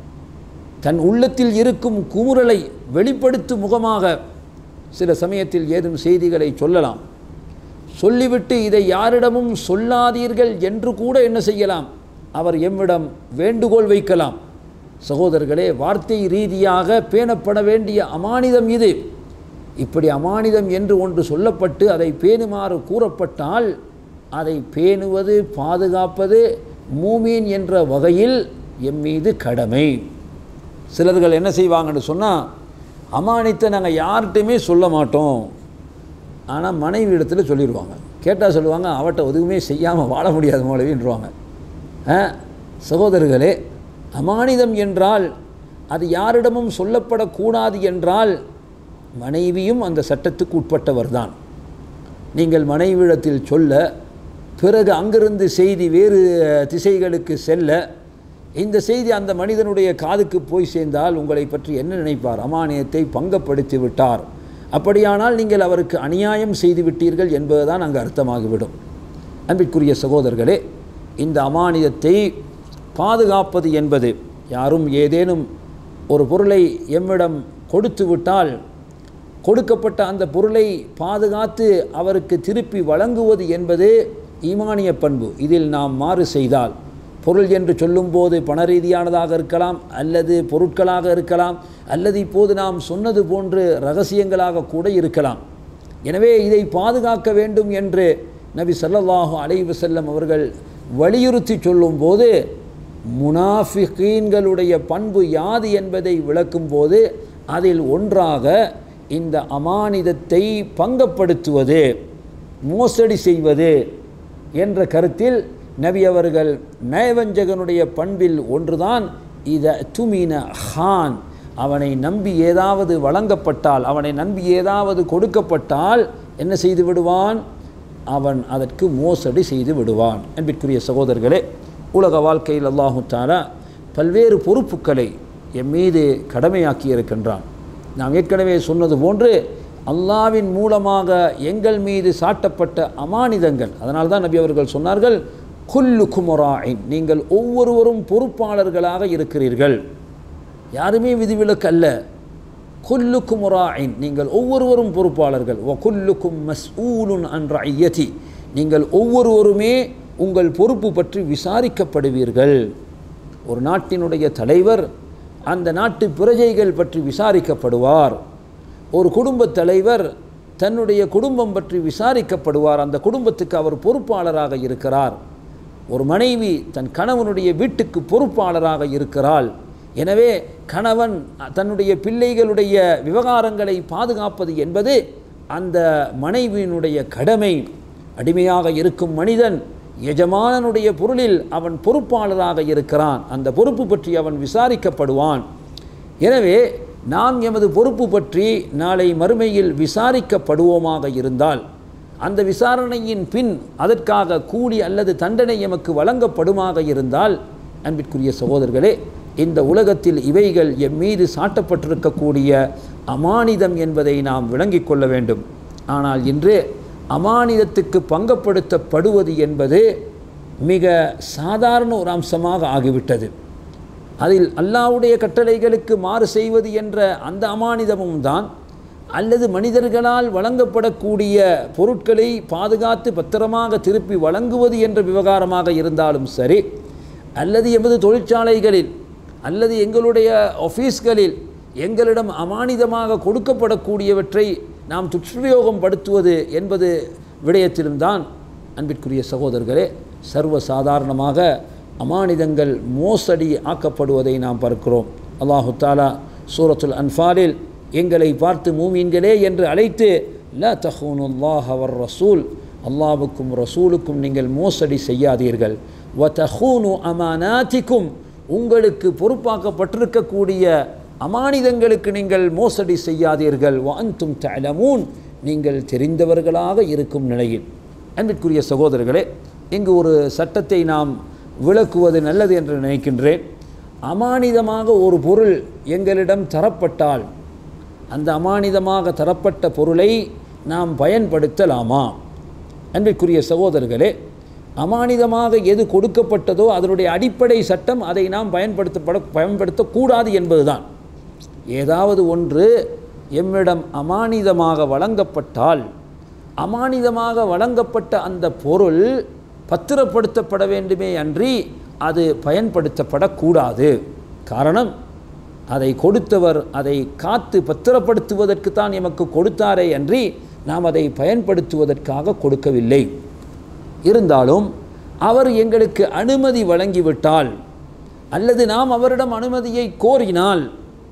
தன் உள்ளத்தில் இருக்கும் குமுறலை வெளிப்படுத்தும் முகமாக சில சமயத்தில் ஏதும் செய்திகளை சொல்லலாம் சொல்லிவிட்டு இதை யாரிடமும் சொல்லாதீர்கள் என்று கூட என்ன செய்யலாம் அவர் எம்மிடம் வேண்டுகோள் வைக்கலாம் சகோதரர்களே வார்த்தை ரீதியாக பேணப்பட வேண்டிய அமானிதம் இது இப்படி அமானிதம் என்று ஒன்று சொல்லப்பட்டு அதை பேணுமாறு கூறப்பட்டால் அதை பேணுவது பாதுகாப்பது மூமீன் என்ற வகையில் எம் மீது கடமை சிலர்கள் என்ன செய்வாங்கன்னு சொன்னால் அமானித்தை நாங்கள் யார்கிட்டையுமே சொல்ல மாட்டோம் ஆனால் மனைவி இடத்துல சொல்லிடுவாங்க கேட்டால் சொல்லுவாங்க அவட்ட எதுவுமே செய்யாமல் வாழ முடியாது மௌலவின்றுவாங்க ஆ, சகோதரர்களே அமானிதம் என்றால் அது யாரிடமும் சொல்லப்படக்கூடாது என்றால் மனைவியும் அந்த சட்டத்துக்கு உட்பட்டவர் தான் நீங்கள் மனைவியிடத்தில் சொல்ல பிறகு அங்கிருந்து செய்தி வேறு திசைகளுக்கு செல்ல இந்த செய்தி அந்த மனிதனுடைய காதுக்கு போய் சேர்ந்தால் உங்களை பற்றி என்ன நினைப்பார் அமானியத்தை பங்கப்படுத்தி விட்டார் அப்படியானால் நீங்கள் அவருக்கு அநியாயம் செய்து விட்டீர்கள் என்பதுதான் அங்கு அர்த்தமாகிவிடும் அன்பிற்குரிய சகோதரர்களே இந்த அமானியத்தை பாதுகாப்பது என்பது யாரும் ஏதேனும் ஒரு பொருளை எம்மிடம் கொடுத்து விட்டால் கொடுக்கப்பட்ட அந்த பொருளை பாதுகாத்து அவருக்கு திருப்பி வழங்குவது என்பது ஈமானிய பண்பு இதில் நாம் மாறு செய்தால் பொருள் என்று சொல்லும்போது பண ரீதியானதாக இருக்கலாம் அல்லது பொருட்களாக இருக்கலாம் அல்லது இப்போது நாம் சொன்னது போன்று ரகசியங்களாக கூட இருக்கலாம் எனவே இதை பாதுகாக்க வேண்டும் என்று நபி ஸல்லல்லாஹு அலைஹி வஸல்லம் அவர்கள் வலியுறுத்தி சொல்லும்போது முனாஃபிகீன்களுடைய பண்பு யாது என்பதை விளக்கும்போது அதில் ஒன்றாக இந்த அமானிதத்தை பங்கப்படுத்துவது மோசடி செய்வது என்ற கருத்தில் நபி அவர்கள் நயவஞ்சகனுடைய பண்பில் ஒன்றுதான் இத துமின ஹான் அவனை நம்பி ஏதாவது வழங்கப்பட்டால் அவனை நம்பி ஏதாவது கொடுக்கப்பட்டால் என்ன செய்து விடுவான் அவன் அதற்கு மோசடி செய்து விடுவான் என்பதற்குரிய சகோதரர்களே உலக வாழ்க்கையில் அல்லாஹு தாலா பல்வேறு பொறுப்புகளை எம் மீது கடமையாக்கி இருக்கின்றான் நாம் ஏற்கனவே சொன்னது போன்று அல்லாவின் மூலமாக எங்கள் மீது சாட்டப்பட்ட அமானிதங்கள் அதனால்தான் தான் நபி அவர்கள் சொன்னார்கள் குல்லு குமராயின் நீங்கள் ஒவ்வொருவரும் பொறுப்பாளர்களாக இருக்கிறீர்கள் யாருமே விதிவிலக்கு அல்ல குல்லுக்கும் முராயின் நீங்கள் ஒவ்வொருவரும் பொறுப்பாளர்கள் ஒ குல்லுக்கும் மஸ்ஊலுன் அன்ற ஐயதி நீங்கள் ஒவ்வொருவருமே உங்கள் பொறுப்பு பற்றி விசாரிக்கப்படுவீர்கள் ஒரு நாட்டினுடைய தலைவர் அந்த நாட்டு பிரஜைகள் பற்றி விசாரிக்கப்படுவார் ஒரு குடும்பத் தலைவர் தன்னுடைய குடும்பம் பற்றி விசாரிக்கப்படுவார் அந்த குடும்பத்துக்கு அவர் பொறுப்பாளராக இருக்கிறார் ஒரு மனைவி தன் கணவனுடைய வீட்டுக்கு பொறுப்பாளராக இருக்கிறாள் எனவே கணவன் தன்னுடைய பிள்ளைகளுடைய விவகாரங்களை பாதுகாப்பது என்பது அந்த மனைவியினுடைய கடமை அடிமையாக இருக்கும் மனிதன் எஜமானனுடைய பொருளில் அவன் பொறுப்பாளராக இருக்கிறான் அந்த பொறுப்பு பற்றி அவன் விசாரிக்கப்படுவான் எனவே நாம் எமது பொறுப்பு பற்றி நாளை மறுமையில் விசாரிக்கப்படுவோமாக இருந்தால் அந்த விசாரணையின் பின் அதற்காக கூலி அல்லது தண்டனை எமக்கு வழங்கப்படுமாக இருந்தால் அன்பிற்குரிய சகோதரர்களே இந்த உலகத்தில் இவைகள் எம் மீது சாட்டப்பட்டிருக்கக்கூடிய அமானிதம் என்பதை நாம் விளங்கிக் கொள்ள வேண்டும் ஆனால் இன்று அமானிதத்துக்கு பங்கப்படுத்தப்படுவது என்பது மிக சாதாரண ஒரு அம்சமாக ஆகிவிட்டது அதில் அல்லாவுடைய கட்டளைகளுக்கு மாறு செய்வது என்ற அந்த அமானிதமும் தான் அல்லது மனிதர்களால் வழங்கப்படக்கூடிய பொருட்களை பாதுகாத்து பத்திரமாக திருப்பி வழங்குவது என்ற விவகாரமாக இருந்தாலும் சரி அல்லது எமது தொழிற்சாலைகளில் அல்லது எங்களுடைய ஆஃபீஸ்களில் எங்களிடம் அமானிதமாக கொடுக்கப்படக்கூடியவற்றை நாம் துஷ்பிரயோகம் படுத்துவது என்பது விடயத்திலும் தான் அன்பிற்குரிய சகோதரர்களே சர்வ சாதாரணமாக அமானிதங்கள் மோசடி ஆக்கப்படுவதை நாம் பார்க்கிறோம் அல்லாஹு தாலா சூரத்துல் அன்ஃபாலில் எங்களை பார்த்து மூமீன்களே என்று அழைத்து ல தஹூனுல்லாஹ் அவர் ரசூல் அல்லாவுக்கும் ரசூலுக்கும் நீங்கள் மோசடி செய்யாதீர்கள் வ தஹூனு அமானாத்திக்கும் உங்களுக்கு பொறுப்பாக்கப்பட்டிருக்கக்கூடிய அமானிதங்களுக்கு நீங்கள் மோசடி செய்யாதீர்கள் வ அன்தும் தலமூன் நீங்கள் தெரிந்தவர்களாக இருக்கும் நிலையில் அன்பிற்குரிய சகோதரர்களே இங்கு ஒரு சட்டத்தை நாம் விளக்குவது நல்லது என்று நினைக்கின்றேன் அமானிதமாக ஒரு பொருள் எங்களிடம் தரப்பட்டால் அந்த அமானிதமாக தரப்பட்ட பொருளை நாம் பயன்படுத்தலாமா அன்பிற்குரிய சகோதரர்களே அமானிதமாக எது கொடுக்கப்பட்டதோ அதனுடைய அடிப்படை சட்டம் அதை நாம் பயன்படுத்தப்பட பயன்படுத்தக்கூடாது என்பதுதான் ஏதாவது ஒன்று எம்மிடம் அமானிதமாக வழங்கப்பட்டால் அமானிதமாக வழங்கப்பட்ட அந்த பொருள் பத்திரப்படுத்தப்பட வேண்டுமே அன்றி அது பயன்படுத்தப்படக்கூடாது காரணம் அதை கொடுத்தவர் அதை காத்து பத்திரப்படுத்துவதற்கு தான் எமக்கு கொடுத்தாரே அன்றி நாம் அதை பயன்படுத்துவதற்காக கொடுக்கவில்லை இருந்தாலும் அவர் எங்களுக்கு அனுமதி வழங்கிவிட்டால் அல்லது நாம் அவரிடம் அனுமதியை கோரினால்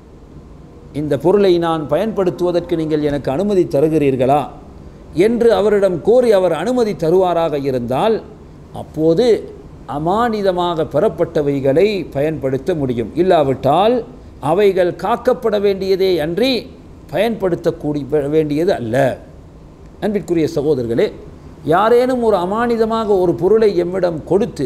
இந்த பொருளை நான் பயன்படுத்துவதற்கு நீங்கள் எனக்கு அனுமதி தருகிறீர்களா என்று அவரிடம் கோரி அவர் அனுமதி தருவாராக இருந்தால் அப்போது அமானிதமாக பெறப்பட்டவைகளை பயன்படுத்த முடியும் இல்லாவிட்டால் அவைகள் காக்கப்பட வேண்டியதே அன்றி பயன்படுத்தக்கூடிய வேண்டியது அல்ல அன்பிற்குரிய சகோதரர்களே யாரேனும் ஒரு அமானிதமாக ஒரு பொருளை எம்மிடம் கொடுத்து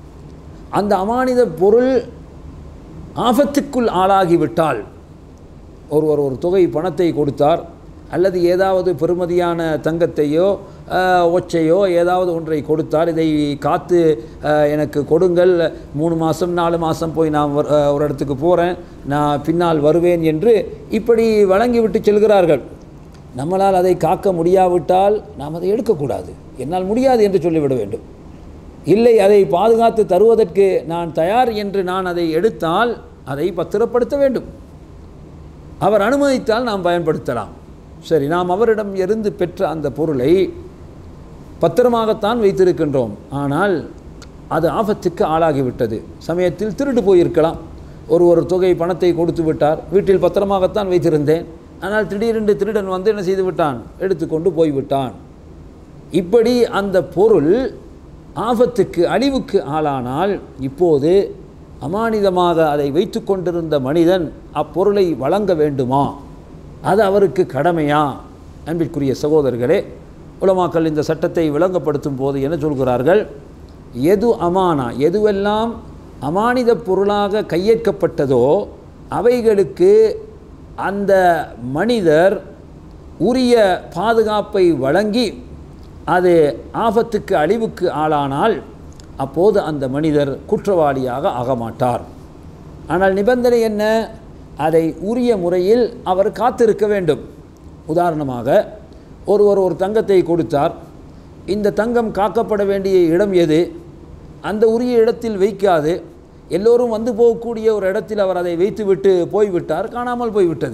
அந்த அமானித பொருள் ஆபத்துக்குள் ஆளாகிவிட்டால் ஒருவர் ஒரு தொகை பணத்தை கொடுத்தார் அல்லது ஏதாவது பெறுமதியான தங்கத்தையோ அஹ், ஒச்சையோ ஏதாவது ஒன்றை கொடுத்தார் இதை காத்து அஹ், எனக்கு கொடுங்கள் மூணு மாதம் நாலு மாதம் போய் நான் ஒரு அஹ், ஒரு இடத்துக்கு போகிறேன் நான் பின்னால் வருவேன் என்று இப்படி வழங்கிவிட்டு செல்கிறார்கள் நம்மளால் அதை காக்க முடியாவிட்டால் நாம் அதை எடுக்கக்கூடாது என்னால் முடியாது என்று சொல்லிவிட வேண்டும் இல்லை அதை பாதுகாத்து தருவதற்கு நான் தயார் என்று நான் அதை எடுத்தால் அதை பத்திரப்படுத்த வேண்டும் அவர் அனுமதித்தால் நாம் பயன்படுத்தலாம் சரி நாம் அவரிடம் இருந்து பெற்ற அந்த பொருளை பத்திரமாகத்தான் வைத்திருக்கின்றோம் ஆனால் அது ஆபத்துக்கு ஆளாகிவிட்டது சமயத்தில் திருடு போயிருக்கலாம் ஒரு ஒரு தொகை பணத்தை கொடுத்து விட்டார் வீட்டில் பத்திரமாகத்தான் வைத்திருந்தேன் ஆனால் திடீரென்று திருடன் வந்து என்ன செய்து விட்டான் எடுத்துக்கொண்டு போய்விட்டான் இப்படி அந்த பொருள் ஆபத்துக்கு அழிவுக்கு ஆளானால் இப்போது அமானிதமாக அதை வைத்து கொண்டிருந்த மனிதன் அப்பொருளை வழங்க வேண்டுமா அது அவருக்கு கடமையா அன்பிற்குரிய சகோதரர்களே உலமாக்கள் இந்த சட்டத்தை விளங்கப்படுத்தும் போது என்ன சொல்கிறார்கள் எது அமானா எதுவெல்லாம் அமானித பொருளாக கையேற்கப்பட்டதோ அவைகளுக்கு அந்த மனிதர் உரிய பாதுகாப்பை வழங்கி அது ஆபத்துக்கு அழிவுக்கு ஆளானால் அப்போது அந்த மனிதர் குற்றவாளியாக ஆகமாட்டார் ஆனால் நிபந்தனை என்ன அதை உரிய முறையில் அவர் காத்திருக்க வேண்டும் உதாரணமாக ஒருவர் ஒரு தங்கத்தை கொடுத்தார் இந்த தங்கம் காக்கப்பட வேண்டிய இடம் எது அந்த உரிய இடத்தில் வைக்காது எல்லோரும் வந்து போகக்கூடிய ஒரு இடத்தில் அவர் அதை வைத்துவிட்டு போய்விட்டார் காணாமல் போய்விட்டது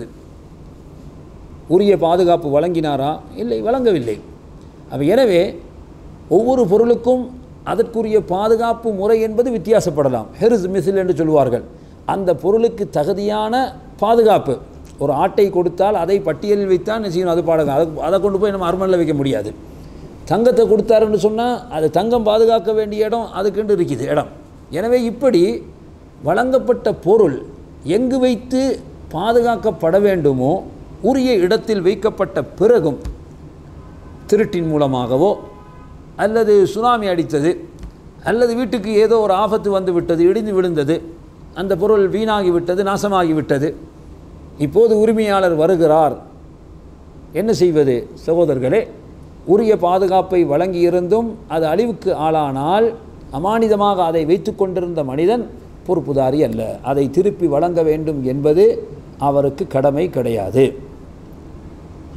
உரிய பாதுகாப்பு வழங்கினாரா இல்லை வழங்கவில்லை அப்ப எனவே ஒவ்வொரு பொருளுக்கும் அதற்குரிய பாதுகாப்பு முறை என்பது வித்தியாசப்படலாம் ஹெர்ஸ் மிசில் என்று சொல்வார்கள் அந்த பொருளுக்கு தகுதியான பாதுகாப்பு ஒரு ஆட்டை கொடுத்தால் அதை பட்டியலில் வைத்தான் என்ன செய்யணும் அது பாடகம் அதை அதை கொண்டு போய் நம்ம அருமனில் வைக்க முடியாது தங்கத்தை கொடுத்தாருன்னு சொன்னால் அது தங்கம் பாதுகாக்க வேண்டிய இடம் அதுக்குண்டு இருக்குது இடம் எனவே இப்படி வழங்கப்பட்ட பொருள் எங்கு வைத்து பாதுகாக்கப்பட வேண்டுமோ உரிய இடத்தில் வைக்கப்பட்ட பிறகும் திருட்டின் மூலமாகவோ அல்லது சுனாமி அடித்தது அல்லது வீட்டுக்கு ஏதோ ஒரு ஆபத்து வந்து விட்டது இடிந்து விழுந்தது அந்த பொருள் வீணாகி விட்டது நாசமாகி விட்டது இப்போது உரிமையாளர் வருகிறார் என்ன செய்வது சகோதரர்களே உரிய பாதுகாப்பை வழங்கியிருந்தும் அது அழிவுக்கு ஆளானால் அமானிதமாக அதை வைத்து கொண்டிருந்த மனிதன் பொறுப்புதாரி அல்ல அதை திருப்பி வழங்க வேண்டும் என்பது அவருக்கு கடமை கிடையாது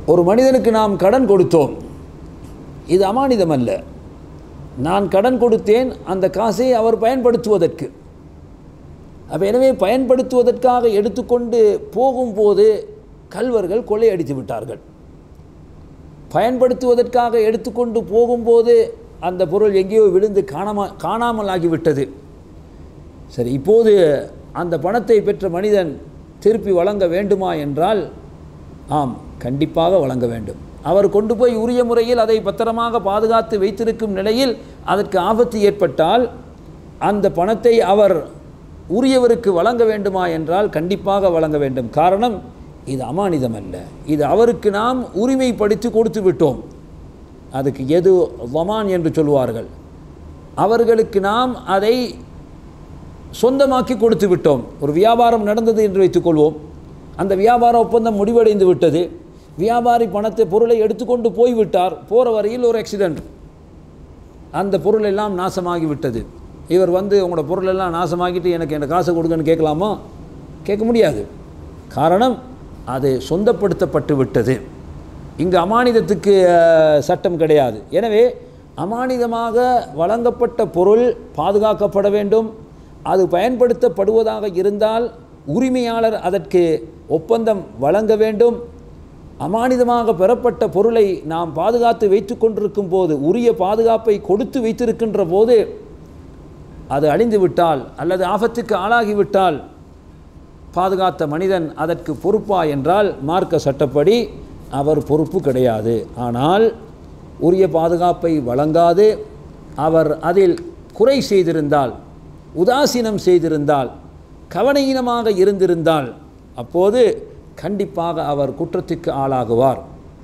ஒரு மனிதனுக்கு நாம் கடன் கொடுத்தோம் இது அமானிதம் அல்ல நான் கடன் கொடுத்தேன் அந்த காசை அவர் பயன்படுத்துவதற்கு அப்போ எனவே பயன்படுத்துவதற்காக எடுத்துக்கொண்டு போகும்போது கல்வர்கள் கொள்ளையடித்து விட்டார்கள் பயன்படுத்துவதற்காக எடுத்துக்கொண்டு போகும்போது அந்த பொருள் எங்கேயோ விழுந்து காணாம காணாமல் ஆகிவிட்டது சரி இப்போது அந்த பணத்தை பெற்ற மனிதன் திருப்பி வழங்க வேண்டுமா என்றால் ஆம் கண்டிப்பாக வழங்க வேண்டும் அவர் கொண்டு போய் உரிய முறையில் அதை பத்திரமாக பாதுகாத்து வைத்திருக்கும் நிலையில் அதற்கு ஆபத்து ஏற்பட்டால் அந்த பணத்தை அவர் உரியவருக்கு வழங்க வேண்டுமா என்றால் கண்டிப்பாக வழங்க வேண்டும் காரணம் இது அமானிதம் அல்ல இது அவருக்கு நாம் உரிமைப்படுத்தி கொடுத்து விட்டோம் அதுக்கு எது வமான் என்று சொல்வார்கள் அவர்களுக்கு நாம் அதை சொந்தமாக்கி கொடுத்து விட்டோம் ஒரு வியாபாரம் நடந்தது என்று வைத்துக்கொள்வோம் அந்த வியாபார ஒப்பந்தம் முடிவடைந்து விட்டது வியாபாரி பணத்தை பொருளை எடுத்துக்கொண்டு போய்விட்டார் போகிற வரையில் ஒரு ஆக்சிடெண்ட் அந்த பொருள் எல்லாம் நாசமாகி விட்டது இவர் வந்து உங்களோட பொருள் எல்லாம் நாசமாக்கிட்டு எனக்கு என்ன காசை கொடுங்கன்னு கேட்கலாமா கேட்க முடியாது காரணம் அது சொந்தப்படுத்தப்பட்டு விட்டது இங்கு அமானிதத்துக்கு அஹ், சட்டம் கிடையாது எனவே அமானிதமாக வழங்கப்பட்ட பொருள் பாதுகாக்கப்பட வேண்டும் அது பயன்படுத்தப்படுவதாக இருந்தால் உரிமையாளர் அதற்கு ஒப்பந்தம் வழங்க வேண்டும் அமானிதமாக பெறப்பட்ட பொருளை நாம் பாதுகாத்து வைத்து கொண்டிருக்கும் போது உரிய பாதுகாப்பை கொடுத்து வைத்திருக்கின்ற போது அது அழிந்து விட்டால் அல்லது ஆபத்துக்கு ஆளாகிவிட்டால் பாதுகாத்த மனிதன் அதற்கு பொறுப்பா என்றால் மார்க்க சட்டப்படி அவர் பொறுப்பு கிடையாது ஆனால் உரிய பாதுகாப்பை வழங்காது அவர் அதில் குறை செய்திருந்தால் உதாசீனம் செய்திருந்தால் கவனையீனமாக இருந்திருந்தால் அப்போது கண்டிப்பாக அவர் குற்றத்துக்கு ஆளாகுவார்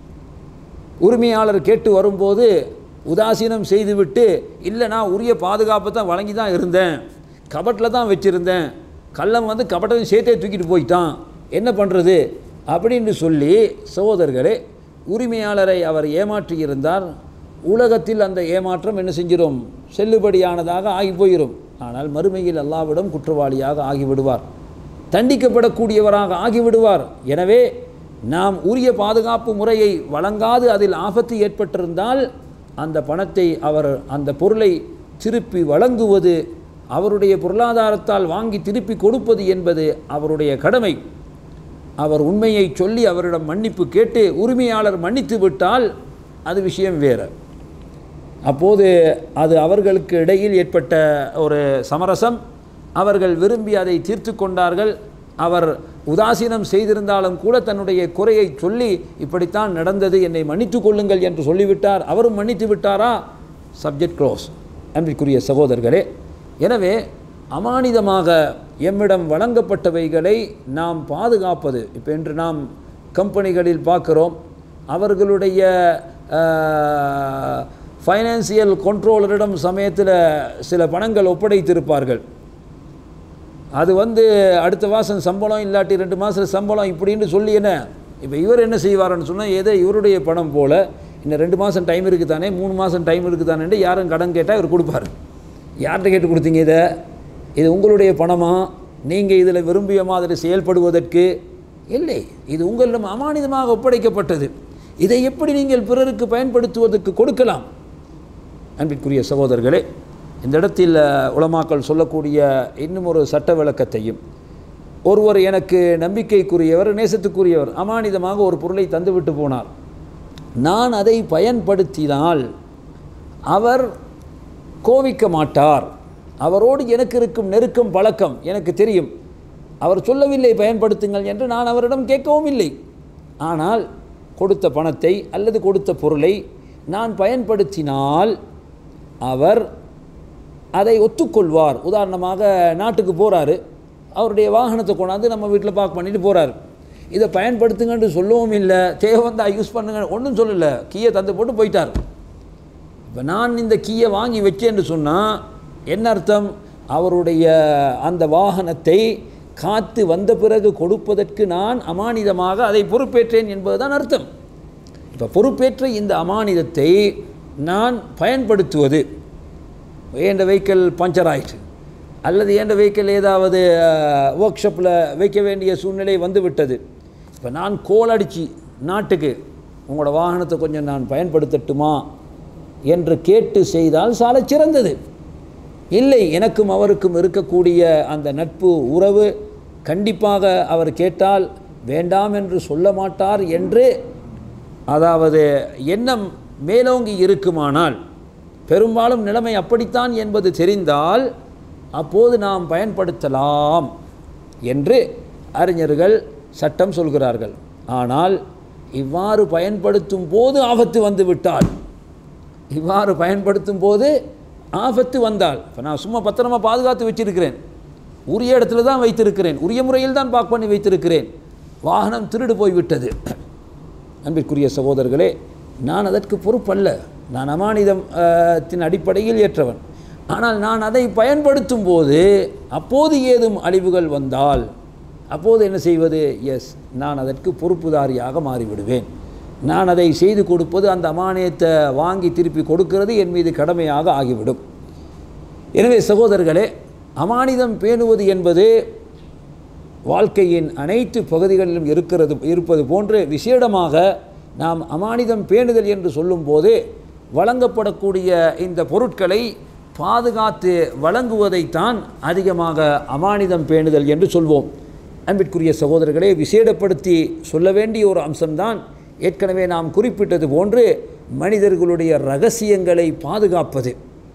உரிமையாளர் கேட்டு வரும்போது உதாசீனம் செய்துவிட்டு இல்லை நான் உரிய பாதுகாப்பை தான் வழங்கி தான் இருந்தேன் கபட்டில் தான் வச்சுருந்தேன் கள்ளம் வந்து கபட்டையும் சேர்த்தே தூக்கிட்டு போயிட்டான் என்ன பண்ணுறது அப்படின்னு சொல்லி சகோதரர்களே உரிமையாளரை அவர் ஏமாற்றியிருந்தார் உலகத்தில் அந்த ஏமாற்றம் என்ன செஞ்சிடும் செல்லுபடியானதாக ஆகி போயிடும் ஆனால் மறுமையில் அல்லாவிடம் குற்றவாளியாக ஆகிவிடுவார் தண்டிக்கப்படக்கூடியவராக ஆகிவிடுவார் எனவே நாம் உரிய பாதுகாப்பு முறையை வழங்காது அதில் ஆபத்து ஏற்பட்டிருந்தால் அந்த பணத்தை அவர் அந்த பொருளை திருப்பி வழங்குவது அவருடைய பொருளாதாரத்தால் வாங்கி திருப்பி கொடுப்பது என்பது அவருடைய கடமை அவர் உண்மையை சொல்லி அவரிடம் மன்னிப்பு கேட்டு உரிமையாளர் மன்னித்து விட்டால் அது விஷயம் வேறு அப்போது அது அவர்களுக்கு இடையில் ஏற்பட்ட ஒரு சமரசம் அவர்கள் விரும்பி அதை தீர்த்து கொண்டார்கள் அவர் உதாசீனம் செய்திருந்தாலும் கூட தன்னுடைய குறையை சொல்லி இப்படித்தான் நடந்தது என்னை மன்னித்து கொள்ளுங்கள் என்று சொல்லிவிட்டார் அவரும் மன்னித்து விட்டாரா சப்ஜெக்ட் க்ளோஸ் அன்பிற்குரிய சகோதரர்களே எனவே அமானிதமாக எம்மிடம் வழங்கப்பட்டவைகளை நாம் பாதுகாப்பது இப்போ இன்று நாம் கம்பெனிகளில் பார்க்கிறோம் அவர்களுடைய ஃபைனான்சியல் கண்ட்ரோலரிடம் சமயத்தில் சில பணங்கள் ஒப்படைத்திருப்பார்கள் அது வந்து அடுத்த மாதம் சம்பளம் இல்லாட்டி ரெண்டு மாதம் சம்பளம் இப்படின்னு சொல்லி என்ன இப்போ இவர் என்ன செய்வாருன்னு சொன்னால் ஏதோ இவருடைய பணம் போல் இன்னும் ரெண்டு மாதம் டைம் இருக்குது தானே மூணு மாதம் டைம் இருக்குது தானே யாரும் கடன் கேட்டால் இவர் கொடுப்பாரு யார்கிட்ட கேட்டு கொடுத்தீங்க இதை இது உங்களுடைய பணமா நீங்கள் இதில் விரும்பிய மாதிரி செயல்படுவதற்கு இல்லை இது உங்களிடம் அமானிதமாக ஒப்படைக்கப்பட்டது இதை எப்படி நீங்கள் பிறருக்கு பயன்படுத்துவதற்கு கொடுக்கலாம் அன்பிற்குரிய சகோதரர்களே இந்த இடத்தில் அஹ், உலமாக்கள் சொல்லக்கூடிய இன்னும் ஒரு சட்ட விளக்கத்தையும் ஒருவர் எனக்கு நம்பிக்கைக்குரியவர் நேசத்துக்குரியவர் அமானிதமாக ஒரு பொருளை தந்துவிட்டு போனார் நான் அதை பயன்படுத்தினால் அவர் கோவிக்க மாட்டார் அவரோடு எனக்கு இருக்கும் நெருக்கம் பழக்கம் எனக்கு தெரியும் அவர் சொல்லவில்லை பயன்படுத்துங்கள் என்று நான் அவரிடம் கேட்கவும் இல்லை ஆனால் கொடுத்த பணத்தை அல்லது கொடுத்த பொருளை நான் பயன்படுத்தினால் அவர் அதை ஒத்துக்கொள்வார் உதாரணமாக நாட்டுக்கு போகிறாரு அவருடைய வாகனத்தை கொண்டாந்து நம்ம வீட்டில் பார்க் பண்ணிட்டு போகிறாரு இதை பயன்படுத்துங்கன்னு சொல்லவும் இல்லை தேவை வந்தால் யூஸ் பண்ணுங்க ஒன்றும் சொல்லலை கீயை தந்து போட்டு போயிட்டார் இப்போ நான் இந்த கீயை வாங்கி வச்சேன்னு சொன்னால் என்ன அர்த்தம் அவருடைய அந்த வாகனத்தை காத்து வந்த பிறகு கொடுப்பதற்கு நான் அமானிதமாக அதை பொறுப்பேற்றேன் என்பதுதான் அர்த்தம் இப்போ பொறுப்பேற்ற இந்த அமானிதத்தை நான் பயன்படுத்துவது ஏண்ட வெஹிக்கிள் பஞ்சர் ஆயிட்டு அல்லது ஏண்ட வெஹிக்கிள் ஏதாவது ஒர்க் ஷாப்பில் வைக்க வேண்டிய சூழ்நிலை வந்து விட்டது இப்போ நான் கோல் அடித்து நாட்டுக்கு உங்களோட வாகனத்தை கொஞ்சம் நான் பயன்படுத்தட்டுமா என்று கேட்டு செய்தால் சாலச் சிறந்தது இல்லை எனக்கும் அவருக்கும் இருக்கக்கூடிய அந்த நட்பு உறவு கண்டிப்பாக அவர் கேட்டால் வேண்டாம் என்று சொல்ல மாட்டார் என்று அதாவது எண்ணம் மேலோங்கி இருக்குமானால் பெரும்பாலும் நிலைமை அப்படித்தான் என்பது தெரிந்தால் அப்போது நாம் பயன்படுத்தலாம் என்று அறிஞர்கள் சட்டம் சொல்கிறார்கள் ஆனால் இவ்வாறு பயன்படுத்தும் போது ஆபத்து வந்து விட்டால் இவ்வாறு பயன்படுத்தும் போது ஆபத்து வந்தால் இப்போ நான் சும்மா பத்திரமா பாதுகாத்து வச்சிருக்கிறேன் உரிய இடத்துல தான் வைத்திருக்கிறேன் உரிய முறையில் தான் பாக் பண்ணி வைத்திருக்கிறேன் வாகனம் திருடு போய்விட்டது அன்பிற்குரிய சகோதரர்களே நான் அதற்கு பொறுப்பல்ல நான் அமானிதம் அஹ், தின் அடிப்படையில் ஏற்றவன் ஆனால் நான் அதை பயன்படுத்தும் போது அப்போது ஏதும் அழிவுகள் வந்தால் அப்போது என்ன செய்வது எஸ் நான் அதற்கு பொறுப்புதாரியாக மாறிவிடுவேன் நான் அதை செய்து கொடுப்பது அந்த அமானியத்தை வாங்கி திருப்பி கொடுக்கிறது என் மீது கடமையாக ஆகிவிடும் எனவே சகோதரர்களே அமானிதம் பேணுவது என்பது வாழ்க்கையின் அனைத்து பகுதிகளிலும் இருக்கிறது இருப்பது போன்று விசேடமாக நாம் அமானிதம் பேணுதல் என்று சொல்லும்போது வழங்கப்படக்கூடிய இந்த பொருட்களை பாதுகாத்து வழங்குவதைத்தான் அதிகமாக அமானிதம் பேணுதல் என்று சொல்வோம் அன்பிற்குரிய சகோதரர்களே விசேடப்படுத்தி சொல்ல வேண்டிய ஒரு அம்சம்தான் ஏற்கனவே நாம் குறிப்பிட்டது போன்று மனிதர்களுடைய ரகசியங்களை பாதுகாப்பது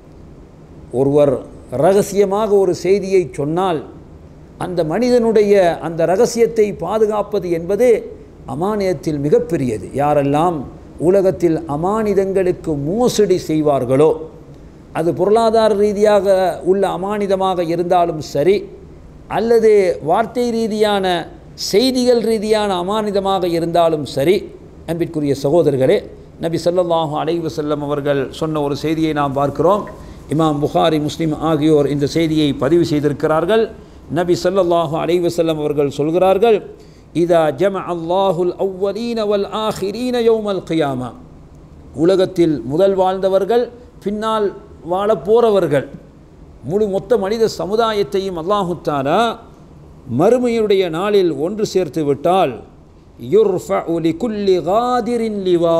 ஒருவர் ரகசியமாக ஒரு செய்தியை சொன்னால் அந்த மனிதனுடைய அந்த ரகசியத்தை பாதுகாப்பது என்பது அமானியத்தில் மிகப்பெரியது யாரெல்லாம் உலகத்தில் அமானிதங்களுக்கு மோசடி செய்வார்களோ அது பொருளாதார ரீதியாக உள்ள அமானிதமாக இருந்தாலும் சரி அல்லது வார்த்தை ரீதியான செய்திகள் ரீதியான அமானிதமாக இருந்தாலும் சரி அன்பிற்குரிய சகோதரர்களே நபி ஸல்லல்லாஹு அலைஹி வஸல்லம் அவர்கள் சொன்ன ஒரு செய்தியை நாம் பார்க்கிறோம் இமாம் புகாரி முஸ்லிம் ஆகியோர் இந்த செய்தியை பதிவு செய்திருக்கிறார்கள் நபி ஸல்லல்லாஹு அலைஹி வஸல்லம் அவர்கள் சொல்கிறார்கள் இதா ஜம அல்லாஹுல் அவ்வலீன வல் ஆஹிரீன யௌமல் கியாமா உலகத்தில் முதல் வாழ்ந்தவர்கள் பின்னால் வாழப் போறவர்கள் முழு மொத்த மனித சமுதாயத்தையும் அல்லாஹு தாலா மறுமையுடைய நாளில் ஒன்று சேர்த்து விட்டால் யுர்ஃபஉ லிகுல்லி காதிரின் லிவா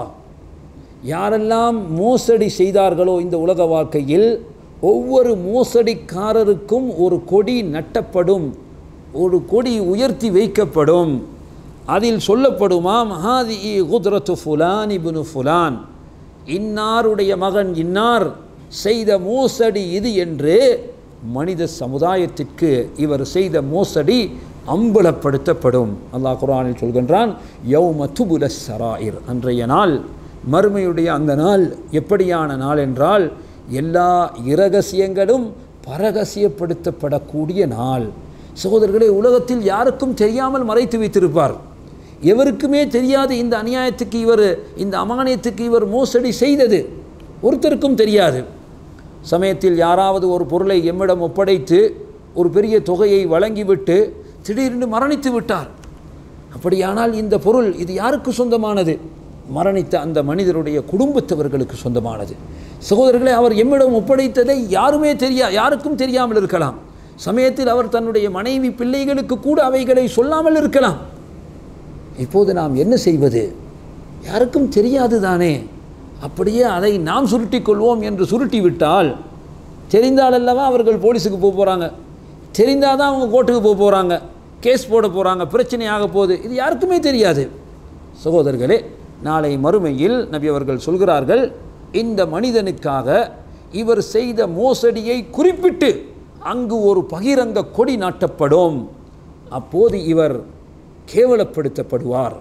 யாரெல்லாம் மோசடி செய்தார்களோ இந்த உலக வாழ்க்கையில் ஒவ்வொரு மோசடிக்காரருக்கும் ஒரு கொடி நட்டப்படும் ஒரு கொடி உயர்த்தி வைக்கப்படும் அதில் சொல்லப்படுமாம் ஹாதி குத்ரத்து ஃபுலான் இப்னு ஃபுலான் இன்னாருடைய மகன் இன்னார் செய்த மோசடி இது என்று மனித சமுதாயத்திற்கு இவர் செய்த மோசடி அம்பலப்படுத்தப்படும் அல்லாஹ் குர்ஆனில் சொல்கின்றான் யௌம துபுல சராயிர் அன்றைய நாள் மறுமையுடைய அந்த நாள் எப்படியான நாள் என்றால் எல்லா இரகசியங்களும் பரகசியப்படுத்தப்படக்கூடிய நாள் சகோதரர்களே உலகத்தில் யாருக்கும் தெரியாமல் மறைத்து வைத்திருப்பார் எவருக்குமே தெரியாது இந்த அநியாயத்துக்கு இவர் இந்த அமானியத்துக்கு இவர் மோசடி செய்தது ஒருத்தருக்கும் தெரியாது சமயத்தில் யாராவது ஒரு பொருளை எம்மிடம் ஒப்படைத்து ஒரு பெரிய தொகையை வழங்கிவிட்டு திடீரென்று மரணித்து விட்டார் அப்படியானால் இந்த பொருள் இது யாருக்கு சொந்தமானது மரணித்த அந்த மனிதருடைய குடும்பத்தவர்களுக்கு சொந்தமானது சகோதரர்களே அவர் எம்மிடம் ஒப்படைத்ததை யாருமே தெரியா யாருக்கும் தெரியாமல் இருக்கலாம் சமயத்தில் அவர் தன்னுடைய மனைவி பிள்ளைகளுக்கு கூட அவைகளை சொல்லாமல் இருக்கலாம் இப்போது நாம் என்ன செய்வது யாருக்கும் தெரியாது தானே அப்படியே அதை நாம் சுருட்டிக் கொள்வோம் என்று சுருட்டி விட்டால் தெரிந்தால் அல்லவா அவர்கள் போலீஸுக்கு போக போகிறாங்க தெரிந்தால் தான் அவங்க கோர்ட்டுக்கு போக போகிறாங்க கேஸ் போட போகிறாங்க பிரச்சனை ஆக போகுது இது யாருக்குமே தெரியாது சகோதரர்களே நாளை மறுமையில் நபி அவர்கள் சொல்கிறார்கள் இந்த மனிதனுக்காக இவர் செய்த மோசடியை குறிப்பிட்டு அங்கு ஒரு பகிரங்க கொடி நாட்டப்படும் அப்போது இவர் கேவலப்படுத்தப்படுவார்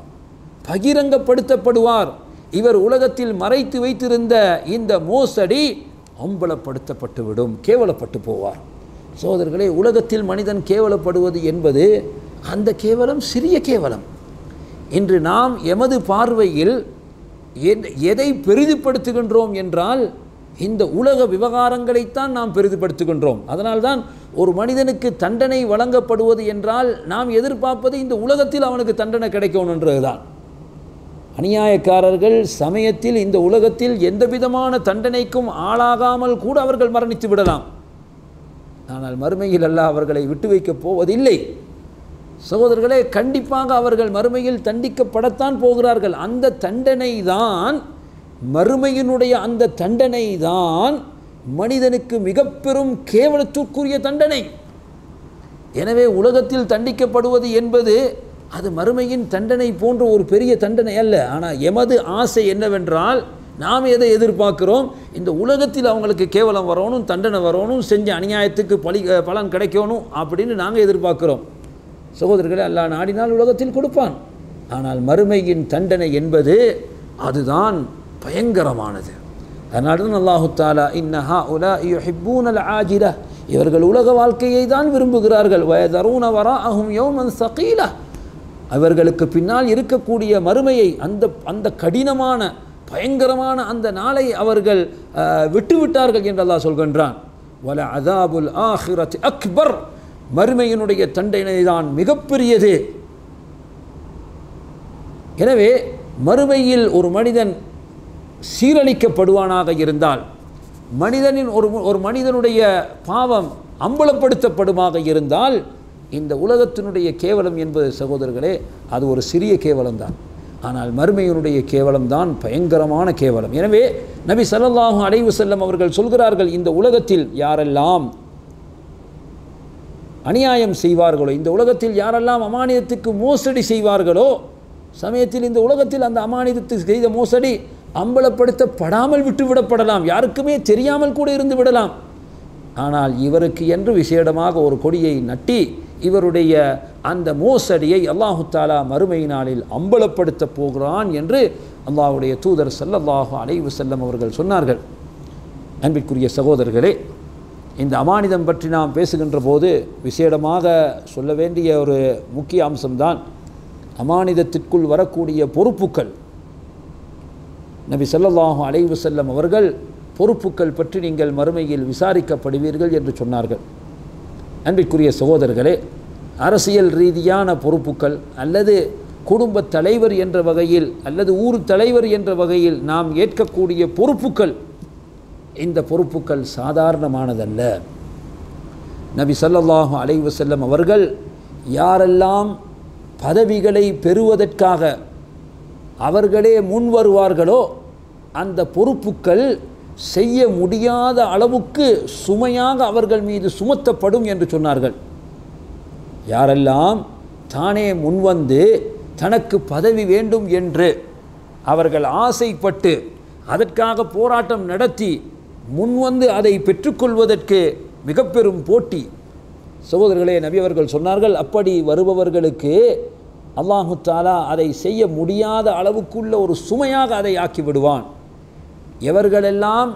பகிரங்கப்படுத்தப்படுவார் இவர் உலகத்தில் மறைத்து வைத்திருந்த இந்த மோசடி அம்பலப்படுத்தப்பட்டுவிடும் கேவலப்பட்டு போவார் சோதர்களே உலகத்தில் மனிதன் கேவலப்படுவது என்பது அந்த கேவலம் சிறிய கேவலம் இன்று நாம் எமது பார்வையில் எத்- எதை பெரிதுபடுத்துகின்றோம் என்றால் இந்த உலக விவகாரங்களைத்தான் நாம் பெரிதுபடுத்துகின்றோம் அதனால்தான் ஒரு மனிதனுக்கு தண்டனை வழங்கப்படுவது என்றால் நாம் எதிர்பார்ப்பது இந்த உலகத்தில் அவனுக்கு தண்டனை கிடைக்கணுன்றதுதான் அநியாயக்காரர்கள் சமயத்தில் இந்த உலகத்தில் எந்த விதமான தண்டனைக்கும் ஆளாகாமல் கூட அவர்கள் மரணித்து விடலாம் ஆனால் மறுமையில் அல்லாஹ் அவர்களை விட்டு வைக்கப் போவதில்லை சகோதரர்களே கண்டிப்பாக அவர்கள் மறுமையில் தண்டிக்கப்படத்தான் போகிறார்கள் அந்த தண்டனை தான் மறுமையினுடைய அந்த தண்டனை தான் மனிதனுக்கு மிக பெரும் கேவலத்திற்குரிய தண்டனை எனவே உலகத்தில் தண்டிக்கப்படுவது என்பது அது மறுமையின் தண்டனை போன்ற ஒரு பெரிய தண்டனை அல்ல ஆனால் எமது ஆசை என்னவென்றால் நாம் எதை எதிர்பார்க்கிறோம் இந்த உலகத்தில் அவங்களுக்கு கேவலம் வரணும் தண்டனை வரணும் செஞ்ச அநியாயத்துக்கு பழி பலன் கிடைக்கணும் அப்படின்னு நாங்கள் எதிர்பார்க்கிறோம் சகோதரர்களே அல்லாஹ் நாடினால் உலகத்தில் கொடுப்பான் ஆனால் மறுமையின் தண்டனை என்பது அதுதான் பயங்கரமானது அதனால தான் அல்லாஹு தாலா இன்னஹா உலா யுஹிப்பூனல் ஆஜில இவர்கள் உலக வாழ்க்கையை தான் விரும்புகிறார்கள் வயதரூன வரா அஹும் யௌமன் சகீலா அவர்களுக்கு பின்னால் இருக்கக்கூடிய மறுமையை அந்த அந்த கடினமான பயங்கரமான அந்த நாளை அவர்கள் அஹ், விட்டுவிட்டார்கள் என்று அல்லாஹ் சொல்கின்றான் வல அதாபுல் ஆஹிரத் அக்பர் மறுமையினுடைய தண்டனை தான் மிகப்பெரியது எனவே மறுமையில் ஒரு மனிதன் சீரழிக்கப்படுவானாக இருந்தால் மனிதனின் ஒரு ஒரு மனிதனுடைய பாவம் அம்பலப்படுத்தப்படுமாக இருந்தால் இந்த உலகத்தினுடைய கேவலம் என்பது சகோதரர்களே அது ஒரு சிறிய கேவலம்தான் ஆனால் மறுமையினுடைய கேவலம்தான் பயங்கரமான கேவலம் எனவே நபி ஸல்லல்லாஹு அலைஹி வஸல்லம் அவர்கள் சொல்கிறார்கள் இந்த உலகத்தில் யாரெல்லாம் அநியாயம் செய்வார்களோ இந்த உலகத்தில் யாரெல்லாம் அமானியத்துக்கு மோசடி செய்வார்களோ சமயத்தில் இந்த உலகத்தில் அந்த அமானியத்துக்கு செய்த மோசடி அம்பலப்படுத்தப்படாமல் விட்டுவிடப்படலாம் யாருக்குமே தெரியாமல் கூட இருந்து விடலாம் ஆனால் இவருக்கு என்று விசேடமாக ஒரு கொடியை நட்டி இவருடைய அந்த மோசடியை அல்லாஹு தாலா மறுமை நாளில் அம்பலப்படுத்தப் போகிறான் என்று அல்லாஹ்வுடைய தூதர் ஸல்லல்லாஹு அலைஹி வஸல்லம் அவர்கள் சொன்னார்கள் அன்பிற்குரிய சகோதரர்களே இந்த அமானிதம் பற்றி நாம் பேசுகின்ற போது விசேடமாக சொல்ல வேண்டிய ஒரு முக்கிய அம்சம்தான் அமானிதத்திற்குள் வரக்கூடிய பொறுப்புக்கள் நபி ஸல்லல்லாஹு அலைஹி வஸல்லம் அவர்கள் பொறுப்புக்கள் பற்றி நீங்கள் மறுமையில் விசாரிக்கப்படுவீர்கள் என்று சொன்னார்கள் அன்பிற்குரிய சகோதரர்களே அரசியல் ரீதியான பொறுப்புக்கள் அல்லது குடும்ப தலைவர் என்ற வகையில் அல்லது ஊர் தலைவர் என்ற வகையில் நாம் ஏற்கக்கூடிய பொறுப்புக்கள் இந்த பொறுப்புக்கள் சாதாரணமானதல்ல நபி ஸல்லல்லாஹு அலைஹி வஸல்லம் அவர்கள் யாரெல்லாம் பதவிகளை பெறுவதற்காக அவர்களே முன் வருவார்களோ அந்த பொறுப்புக்கள் செய்ய முடியாத அளவுக்கு சுமையாக அவர்கள் மீது சுமத்தப்படும் என்று சொன்னார்கள் யாரெல்லாம் தானே முன்வந்து தனக்கு பதவி வேண்டும் என்று அவர்கள் ஆசைப்பட்டு அதற்காக போராட்டம் நடத்தி முன்வந்து அதை பெற்றுக்கொள்வதற்கு மிக பெரும் போட்டி சகோதரர்களே நபி அவர்கள் சொன்னார்கள் அப்படி வருபவர்களுக்கு அல்லாஹு தாலா அதை செய்ய முடியாத அளவுக்குள்ள ஒரு சுமையாக அதை ஆக்கி விடுவான் எவர்களெல்லாம்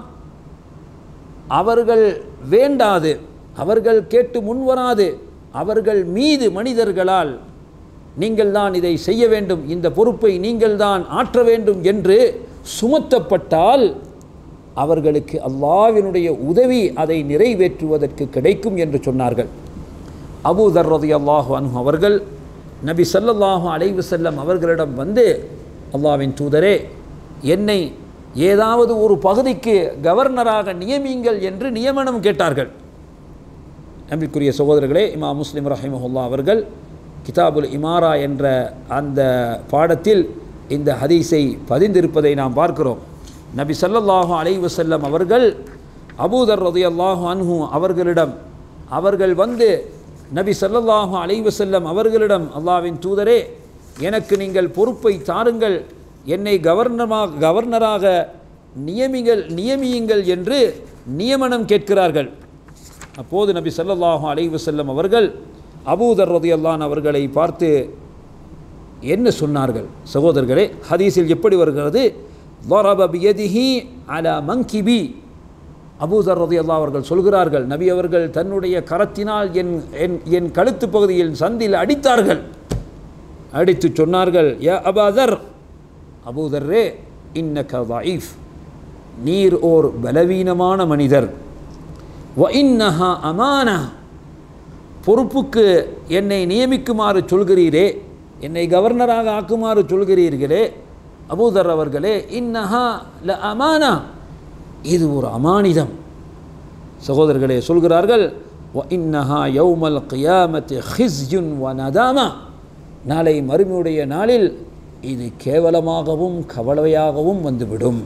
அவர்கள் வேண்டாது அவர்கள் கேட்டு முன்வராது அவர்கள் மீது மனிதர்களால் நீங்கள் தான் இதை செய்ய வேண்டும் இந்த பொறுப்பை நீங்கள் தான் ஆற்ற வேண்டும் என்று சுமத்தப்பட்டால் அவர்களுக்கு அல்லாவினுடைய உதவி அதை நிறைவேற்றுவதற்கு கிடைக்கும் என்று சொன்னார்கள் அபூ தர் ரலியல்லாஹு அன்ஹு அவர்கள் நபி ஸல்லல்லாஹு அலைஹி வஸல்லம் அவர்களிடம் வந்து அல்லாவின் தூதரே என்னை ஏதாவது ஒரு பகுதிக்கு கவர்னராக நியமியுங்கள் என்று நியமனம் கேட்டார்கள் நம்பிக்குரிய சகோதரர்களே இமா முஸ்லிம் ரஹிமஹுல்லா அவர்கள் கிதாபுல் இமாரா என்ற அந்த பாடத்தில் இந்த ஹதீஸை பதிந்திருப்பதை நாம் பார்க்கிறோம் நபி ஸல்லல்லாஹு அலைஹி வஸல்லம் அவர்கள் அபூதர் ரலியல்லாஹு அன்ஹு அவர்களிடம் அவர்கள் வந்து நபி ஸல்லல்லாஹு அலைஹி வஸல்லம் அவர்களிடம் அல்லாஹ்வின் தூதரே எனக்கு நீங்கள் பொறுப்பை தாருங்கள் என்னை கவர்னமாக கவர்னராக நியமிகள் நியமியுங்கள் என்று நியமனம் கேட்கிறார்கள் அப்போது நபி ஸல்லல்லாஹு அலைஹி வஸல்லம் அவர்கள் அபூதர் ரதியல்லான் அவர்களை பார்த்து என்ன சொன்னார்கள் சகோதரர்களே ஹதீஸில் எப்படி வருகிறது ضرب بيده على منكبي அபூதர் ரதியல்லா அவர்கள் சொல்கிறார்கள் நபி அவர்கள் தன்னுடைய கரத்தினால் என் என் என் கழுத்து பகுதியில் சந்தில் அடித்தார்கள் அடித்து சொன்னார்கள் யா அபாதர் அபூதர்ரே இன்னக ضعيف நீர் ஓர் பலவீனமான மனிதர் வ இன்னஹா அமானா பொறுப்புக்கு என்னை நியமிக்குமாறு சொல்கிறீரே என்னை கவர்னராக ஆக்குமாறு சொல்கிறீர்களே அபூதர் அவர்களே இன்னஹா ல அமானா இது ஒரு அமானிதம் சகோதரர்களே சொல்கிறார்கள் இன்னஹா யௌமல் கியாமத்து ஹிஸ்யுன் வ நதாமா நாளை மறுமையுடைய நாளில் இது கேவலமாகவும் கவலையாகவும் வந்துவிடும்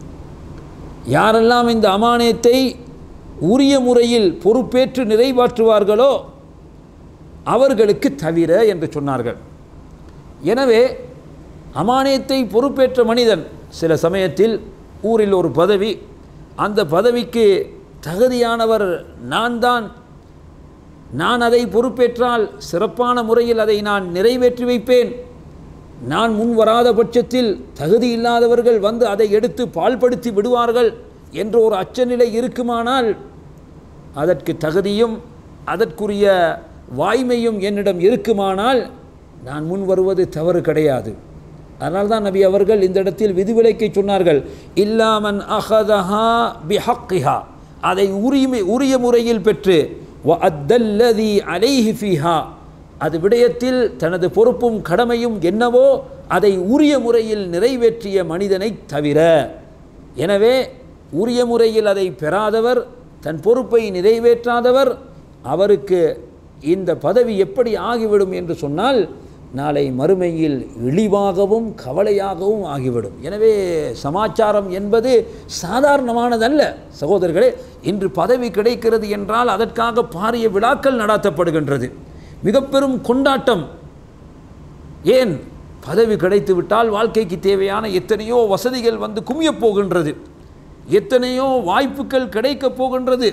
யாரெல்லாம் இந்த அமானியத்தை உரிய முறையில் பொறுப்பேற்று நிறைவேற்றுவார்களோ அவர்களுக்கு தவிர என்று சொன்னார்கள் எனவே அமானியத்தை பொறுப்பேற்ற மனிதன் சில சமயத்தில் ஊரில் ஒரு பதவி அந்த பதவிக்கு தகுதியானவர் நான் தான் நான் அதை பொறுப்பேற்றால் சிறப்பான முறையில் அதை நான் நிறைவேற்றி வைப்பேன் நான் முன் வராத பட்சத்தில் தகுதி இல்லாதவர்கள் வந்து அதை எடுத்து பால்படுத்தி விடுவார்கள் என்ற ஒரு அச்சநிலை இருக்குமானால் அதற்கு தகுதியும் அதற்குரிய வாய்மையும் என்னிடம் இருக்குமானால் நான் முன் வருவது தவறு கிடையாது அதனால் தான் நபி அவர்கள் இந்த இடத்தில் விதிவிலக்கை சொன்னார்கள் இல்லாமன் அஹதஹா பிஹக்கிஹா அதை உரிமை உரிய முறையில் பெற்று வ அத்தல்லதி அலைஹி ஃபிஹா அது விடயத்தில் தனது பொறுப்பும் கடமையும் என்னவோ அதை உரிய முறையில் நிறைவேற்றிய மனிதனை தவிர எனவே உரிய முறையில் அதை பெறாதவர் தன் பொறுப்பை நிறைவேற்றாதவர் அவருக்கு இந்த பதவி எப்படி ஆகிவிடும் என்று சொன்னால் நாளை மறுமையில் இழிவாகவும் கவலையாகவும் ஆகிவிடும் எனவே சமாச்சாரம் என்பது சாதாரணமானதல்ல சகோதரர்களே இன்று பதவி கிடைக்கிறது என்றால் அதற்காக பாரிய விழாக்கள் நடத்தப்படுகின்றது மிக பெரும் கொண்டாட்டம் ஏன் பதவி கிடைத்து விட்டால் வாழ்க்கைக்கு தேவையான எத்தனையோ வசதிகள் வந்து குமியப் போகின்றது எத்தனையோ வாய்ப்புகள் கிடைக்கப் போகின்றது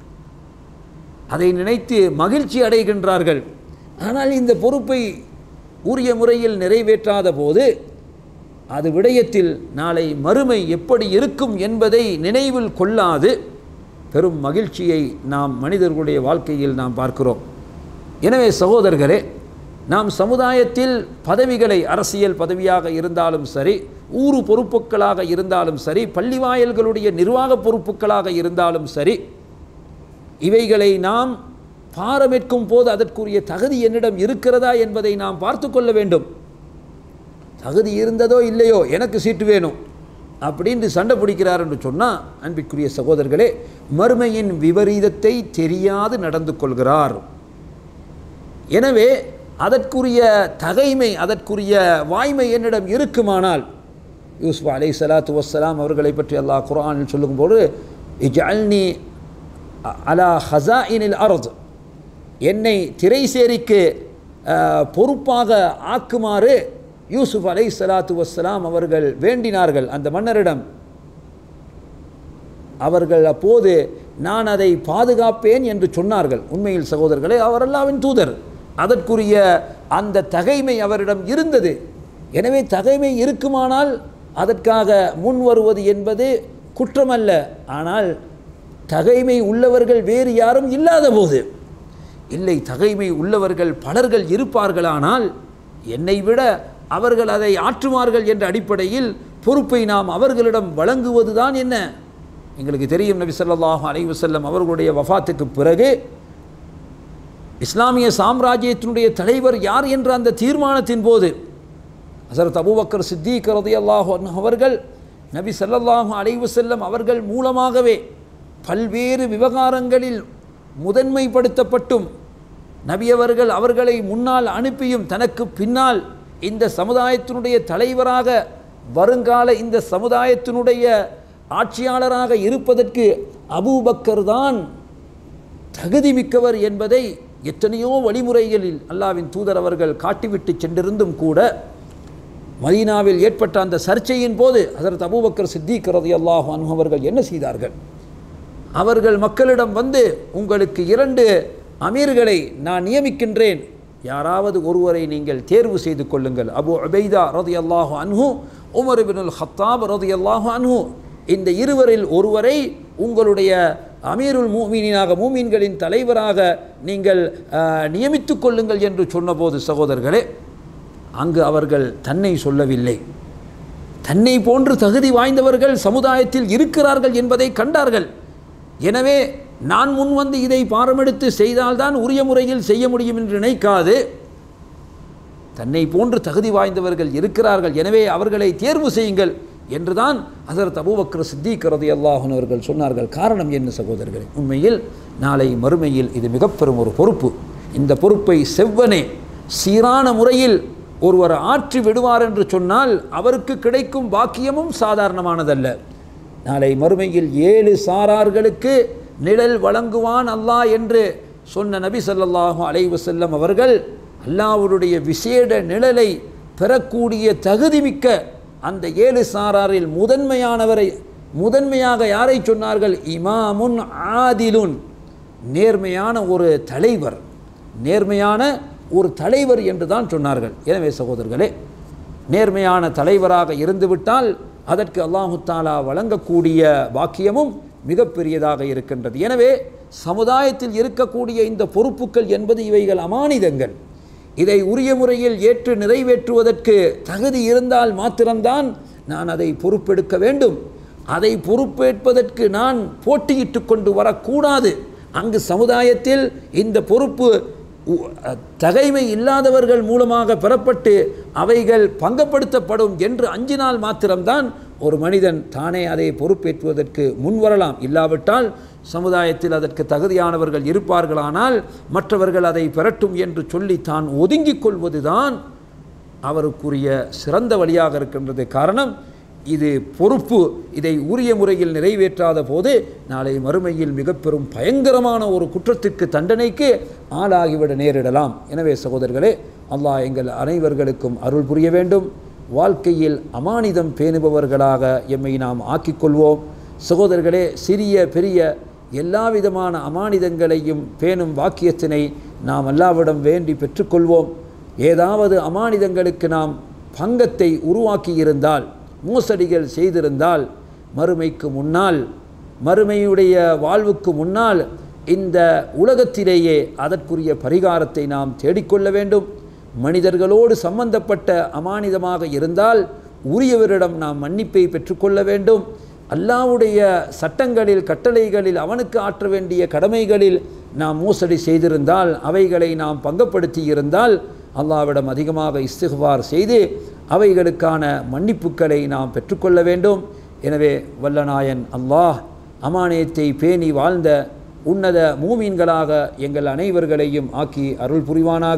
அதை நினைத்து மகிழ்ச்சி அடைகின்றார்கள் ஆனால் இந்த பொறுப்பை உரிய முறையில் நிறைவேற்றாத போது அது விடயத்தில் நாளை மறுமை எப்படி இருக்கும் என்பதை நினைவில் கொள்ளாது பெரும் மகிழ்ச்சியை நாம் மனிதர்களுடைய வாழ்க்கையில் நாம் பார்க்கிறோம் எனவே சகோதரர்களே நாம் சமுதாயத்தில் பதவிகளை அரசியல் பதவியாக இருந்தாலும் சரி ஊரு பொறுப்புகளாக இருந்தாலும் சரி பள்ளி வாயல்களுடைய நிர்வாக பொறுப்புகளாக இருந்தாலும் சரி இவைகளை நாம் பாரமேற்கும் போது அதற்குரிய தகுதி என்னிடம் இருக்கிறதா என்பதை நாம் பார்த்து கொள்ள வேண்டும் தகுதி இருந்ததோ இல்லையோ எனக்கு சீட்டு வேணும் அப்படின்னு சண்டை பிடிக்கிறார் என்று சொன்னால் அன்பிற்குரிய சகோதரர்களே மறுமையின் விபரீதத்தை தெரியாது நடந்து கொள்கிறார் எனவே அதற்குரிய தகைமை அதற்குரிய வாய்மை என்னிடம் இருக்குமானால் யூசுப் அலை சலாத்து வசலாம் அவர்களை பற்றி அல்லாஹ் குரானில் சொல்லும்போது இஜ்அல்னி அலா ஹசா இனில் அர்த் என்னை திரைசேரிக்கு அஹ், பொறுப்பாக ஆக்குமாறு யூசுப் அலை சலாத்து வஸ்ஸலாம் அவர்கள் வேண்டினார்கள் அந்த மன்னரிடம் அவர்கள் அப்போது நான் அதை பாதுகாப்பேன் என்று சொன்னார்கள் உண்மையில் சகோதரர்களே அவர் அல்லாவின் தூதர் அதற்குரிய அந்த தகைமை அவரிடம் இருந்தது எனவே தகைமை இருக்குமானால் அதற்காக முன் வருவது என்பது குற்றமல்ல ஆனால் தகைமை உள்ளவர்கள் வேறு யாரும் இல்லாத போது இல்லை தகைமை உள்ளவர்கள் பலர்கள் இருப்பார்களானால் என்னை விட அவர்கள் அதை ஆற்றுவார்கள் என்ற அடிப்படையில் பொறுப்பை நாம் அவர்களிடம் வழங்குவதுதான் என்ன எங்களுக்கு தெரியும் நபி ஸல்லல்லாஹு அலைஹி வஸல்லம் அவர்களுடைய வஃபாத்துக்கு பிறகு இஸ்லாமிய சாம்ராஜ்யத்தினுடைய தலைவர் யார் என்ற அந்த தீர்மானத்தின் போது ஹசரத் அபூபக்கர் சித்திக் ரலியல்லாஹு அன்ஹு அவர்கள் நபி ஸல்லல்லாஹு அலைஹி வஸல்லம் அவர்கள் மூலமாகவே பல்வேறு விவகாரங்களில் முதன்மைப்படுத்தப்பட்டும் நபி அவர்கள் அவர்களை முன்னால் அனுப்பியும் தனக்கு பின்னால் இந்த சமுதாயத்தினுடைய தலைவராக வருங்கால இந்த சமுதாயத்தினுடைய ஆட்சியாளராக இருப்பதற்கு அபூபக்கர் தான் தகுதி மிக்கவர் என்பதை எத்தனையோ வழிமுறைகளில் அல்லாவின் தூதர் அவர்கள் காட்டிவிட்டு சென்றிருந்தும் கூட மதீனாவில் ஏற்பட்ட அந்த சர்ச்சையின் போது ஹசரத் அபூபக்கர் சித்திக் ரலியல்லாஹு அன்ஹு அவர்கள் என்ன செய்தார்கள் அவர்கள் மக்களிடம் வந்து உங்களுக்கு இரண்டு அமீர்களை நான் நியமிக்கின்றேன் யாராவது ஒருவரை நீங்கள் தேர்வு செய்து கொள்ளுங்கள் அபு உபைதா ரதியல்லாஹு அன்ஹு உமர் இப்னுல் ஹத்தாப் ரதியல்லாஹு அன்ஹு இந்த இருவரில் ஒருவரை உங்களுடைய அமீருல் மூமீனாக மூமீன்களின் தலைவராக நீங்கள் ஆஹ், நியமித்துக் கொள்ளுங்கள் என்று சொன்னபோது சகோதரர்களே அங்கு அவர்கள் தன்னை சொல்லவில்லை தன்னை போன்று தகுதி வாய்ந்தவர்கள் சமுதாயத்தில் இருக்கிறார்கள் என்பதை கண்டார்கள் எனவே நான் முன் வந்து இதை பாரமெடுத்து செய்தால்தான் உரிய முறையில் செய்ய முடியும் என்று நினைக்காது தன்னை போன்று தகுதி வாய்ந்தவர்கள் இருக்கிறார்கள் எனவே அவர்களை தேர்வு செய்யுங்கள் என்றுதான் ஹசரத் அபூபக்கர் சித்திக் ரதி அல்லாஹன் அவர்கள் சொன்னார்கள் காரணம் என்ன சகோதரர்களே உண்மையில் நாளை மறுமையில் இது மிக பெரும் ஒரு பொறுப்பு இந்த பொறுப்பை செவ்வனே சீரான முறையில் ஒருவர் ஆற்றி விடுவார் என்று சொன்னால் அவருக்கு கிடைக்கும் பாக்கியமும் சாதாரணமானதல்ல நாளை மறுமையில் ஏழு சாரார்களுக்கு நிழல் வழங்குவான் அல்லாஹ் என்று சொன்ன நபி ஸல்லல்லாஹு அலைஹி வஸல்லம் அவர்கள் அல்லாஹ்வுடைய விசேட நிழலை பெறக்கூடிய தகுதிமிக்க அந்த ஏழு சாராரில் முதன்மையானவரை முதன்மையாக யாரை சொன்னார்கள் இமாமுன் ஆதிலுன் நேர்மையான ஒரு தலைவர் நேர்மையான ஒரு தலைவர் என்று தான் சொன்னார்கள் எனவே சகோதரர்களே நேர்மையான தலைவராக இருந்துவிட்டால் அதற்கு அல்லாஹு தாலா வழங்கக்கூடிய பாக்கியமும் மிகப்பெரியதாக இருக்கின்றது எனவே சமுதாயத்தில் இருக்கக்கூடிய இந்த பொறுப்புகள் என்பது இவைகள் அமானிதங்கள் இதை உரிய முறையில் ஏற்று நிறைவேற்றுவதற்கு தகுதி இருந்தால் மாத்திரம்தான் நான் அதை பொறுப்பெடுக்க வேண்டும் அதை பொறுப்பேற்பதற்கு நான் போட்டியிட்டு கொண்டு வரக்கூடாது அங்கு சமுதாயத்தில் இந்த பொறுப்பு உ- தகைமை இல்லாதவர்கள் மூலமாக பெறப்பட்டு அவைகள் பங்கப்படுத்தப்படும் என்று அஞ்சினால் மாத்திரம்தான் ஒரு மனிதன் தானே அதை பொறுப்பேற்றுவதற்கு முன்வரலாம் இல்லாவிட்டால் சமுதாயத்தில் அதற்கு தகுதியானவர்கள் இருப்பார்களானால் மற்றவர்கள் அதை பெறட்டும் என்று சொல்லி தான் ஒதுங்கிக் கொள்வதுதான் அவருக்குரிய சிறந்த வழியாக இருக்கின்றது காரணம் இது பொறுப்பு இதை உரிய முறையில் நிறைவேற்றாத போது நாளை மறுமையில் மிக பெரும் பயங்கரமான ஒரு குற்றத்திற்கு தண்டனைக்கு ஆளாகிவிட நேரிடலாம் எனவே சகோதரர்களே அல்லாஹ் எங்கள் அனைவர்களுக்கும் அருள் புரிய வேண்டும் வாழ்க்கையில் அமானிதம் பேணுபவர்களாக எம்மை நாம் ஆக்கிக்கொள்வோம் சகோதரர்களே சிறிய பெரிய எல்லா விதமான அமானிதங்களையும் பேணும் வாக்கியத்தினை நாம் அல்லாவிடம் வேண்டி பெற்றுக்கொள்வோம் ஏதாவது அமானிதங்களுக்கு நாம் பங்கத்தை உருவாக்கியிருந்தால் மோசடிகள் செய்திருந்தால் மறுமைக்கு முன்னால் மறுமையுடைய வாழ்வுக்கு முன்னால் இந்த உலகத்திலேயே அதற்குரிய பரிகாரத்தை நாம் தேடிக்கொள்ள வேண்டும் மனிதர்களோடு சம்பந்தப்பட்ட அமானிதமாக இருந்தால் உரியவரிடம் நாம் மன்னிப்பை பெற்றுக்கொள்ள வேண்டும் அல்லாவுடைய சட்டங்களில் கட்டளைகளில் அவனுக்கு ஆற்ற வேண்டிய கடமைகளில் நாம் மோசடி செய்திருந்தால் அவைகளை நாம் பங்கப்படுத்தி இருந்தால் அல்லாவிடம் அதிகமாக இஸ்திகுபார் செய்து அவைகளுக்கான மன்னிப்புகளை நாம் பெற்றுக்கொள்ள வேண்டும் எனவே வல்லநாயன் அல்லாஹ் அமானியத்தை பேணி வாழ்ந்த உன்னத மூமீன்களாக எங்கள் அனைவர்களையும் ஆக்கி அருள் புரிவானாக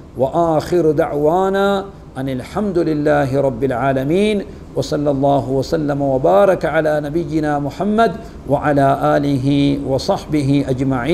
وآخر دعوانا أن الحمد لله رب العالمين وصلى الله وسلم وبارك على نبينا محمد وعلى آله وصحبه أجمعين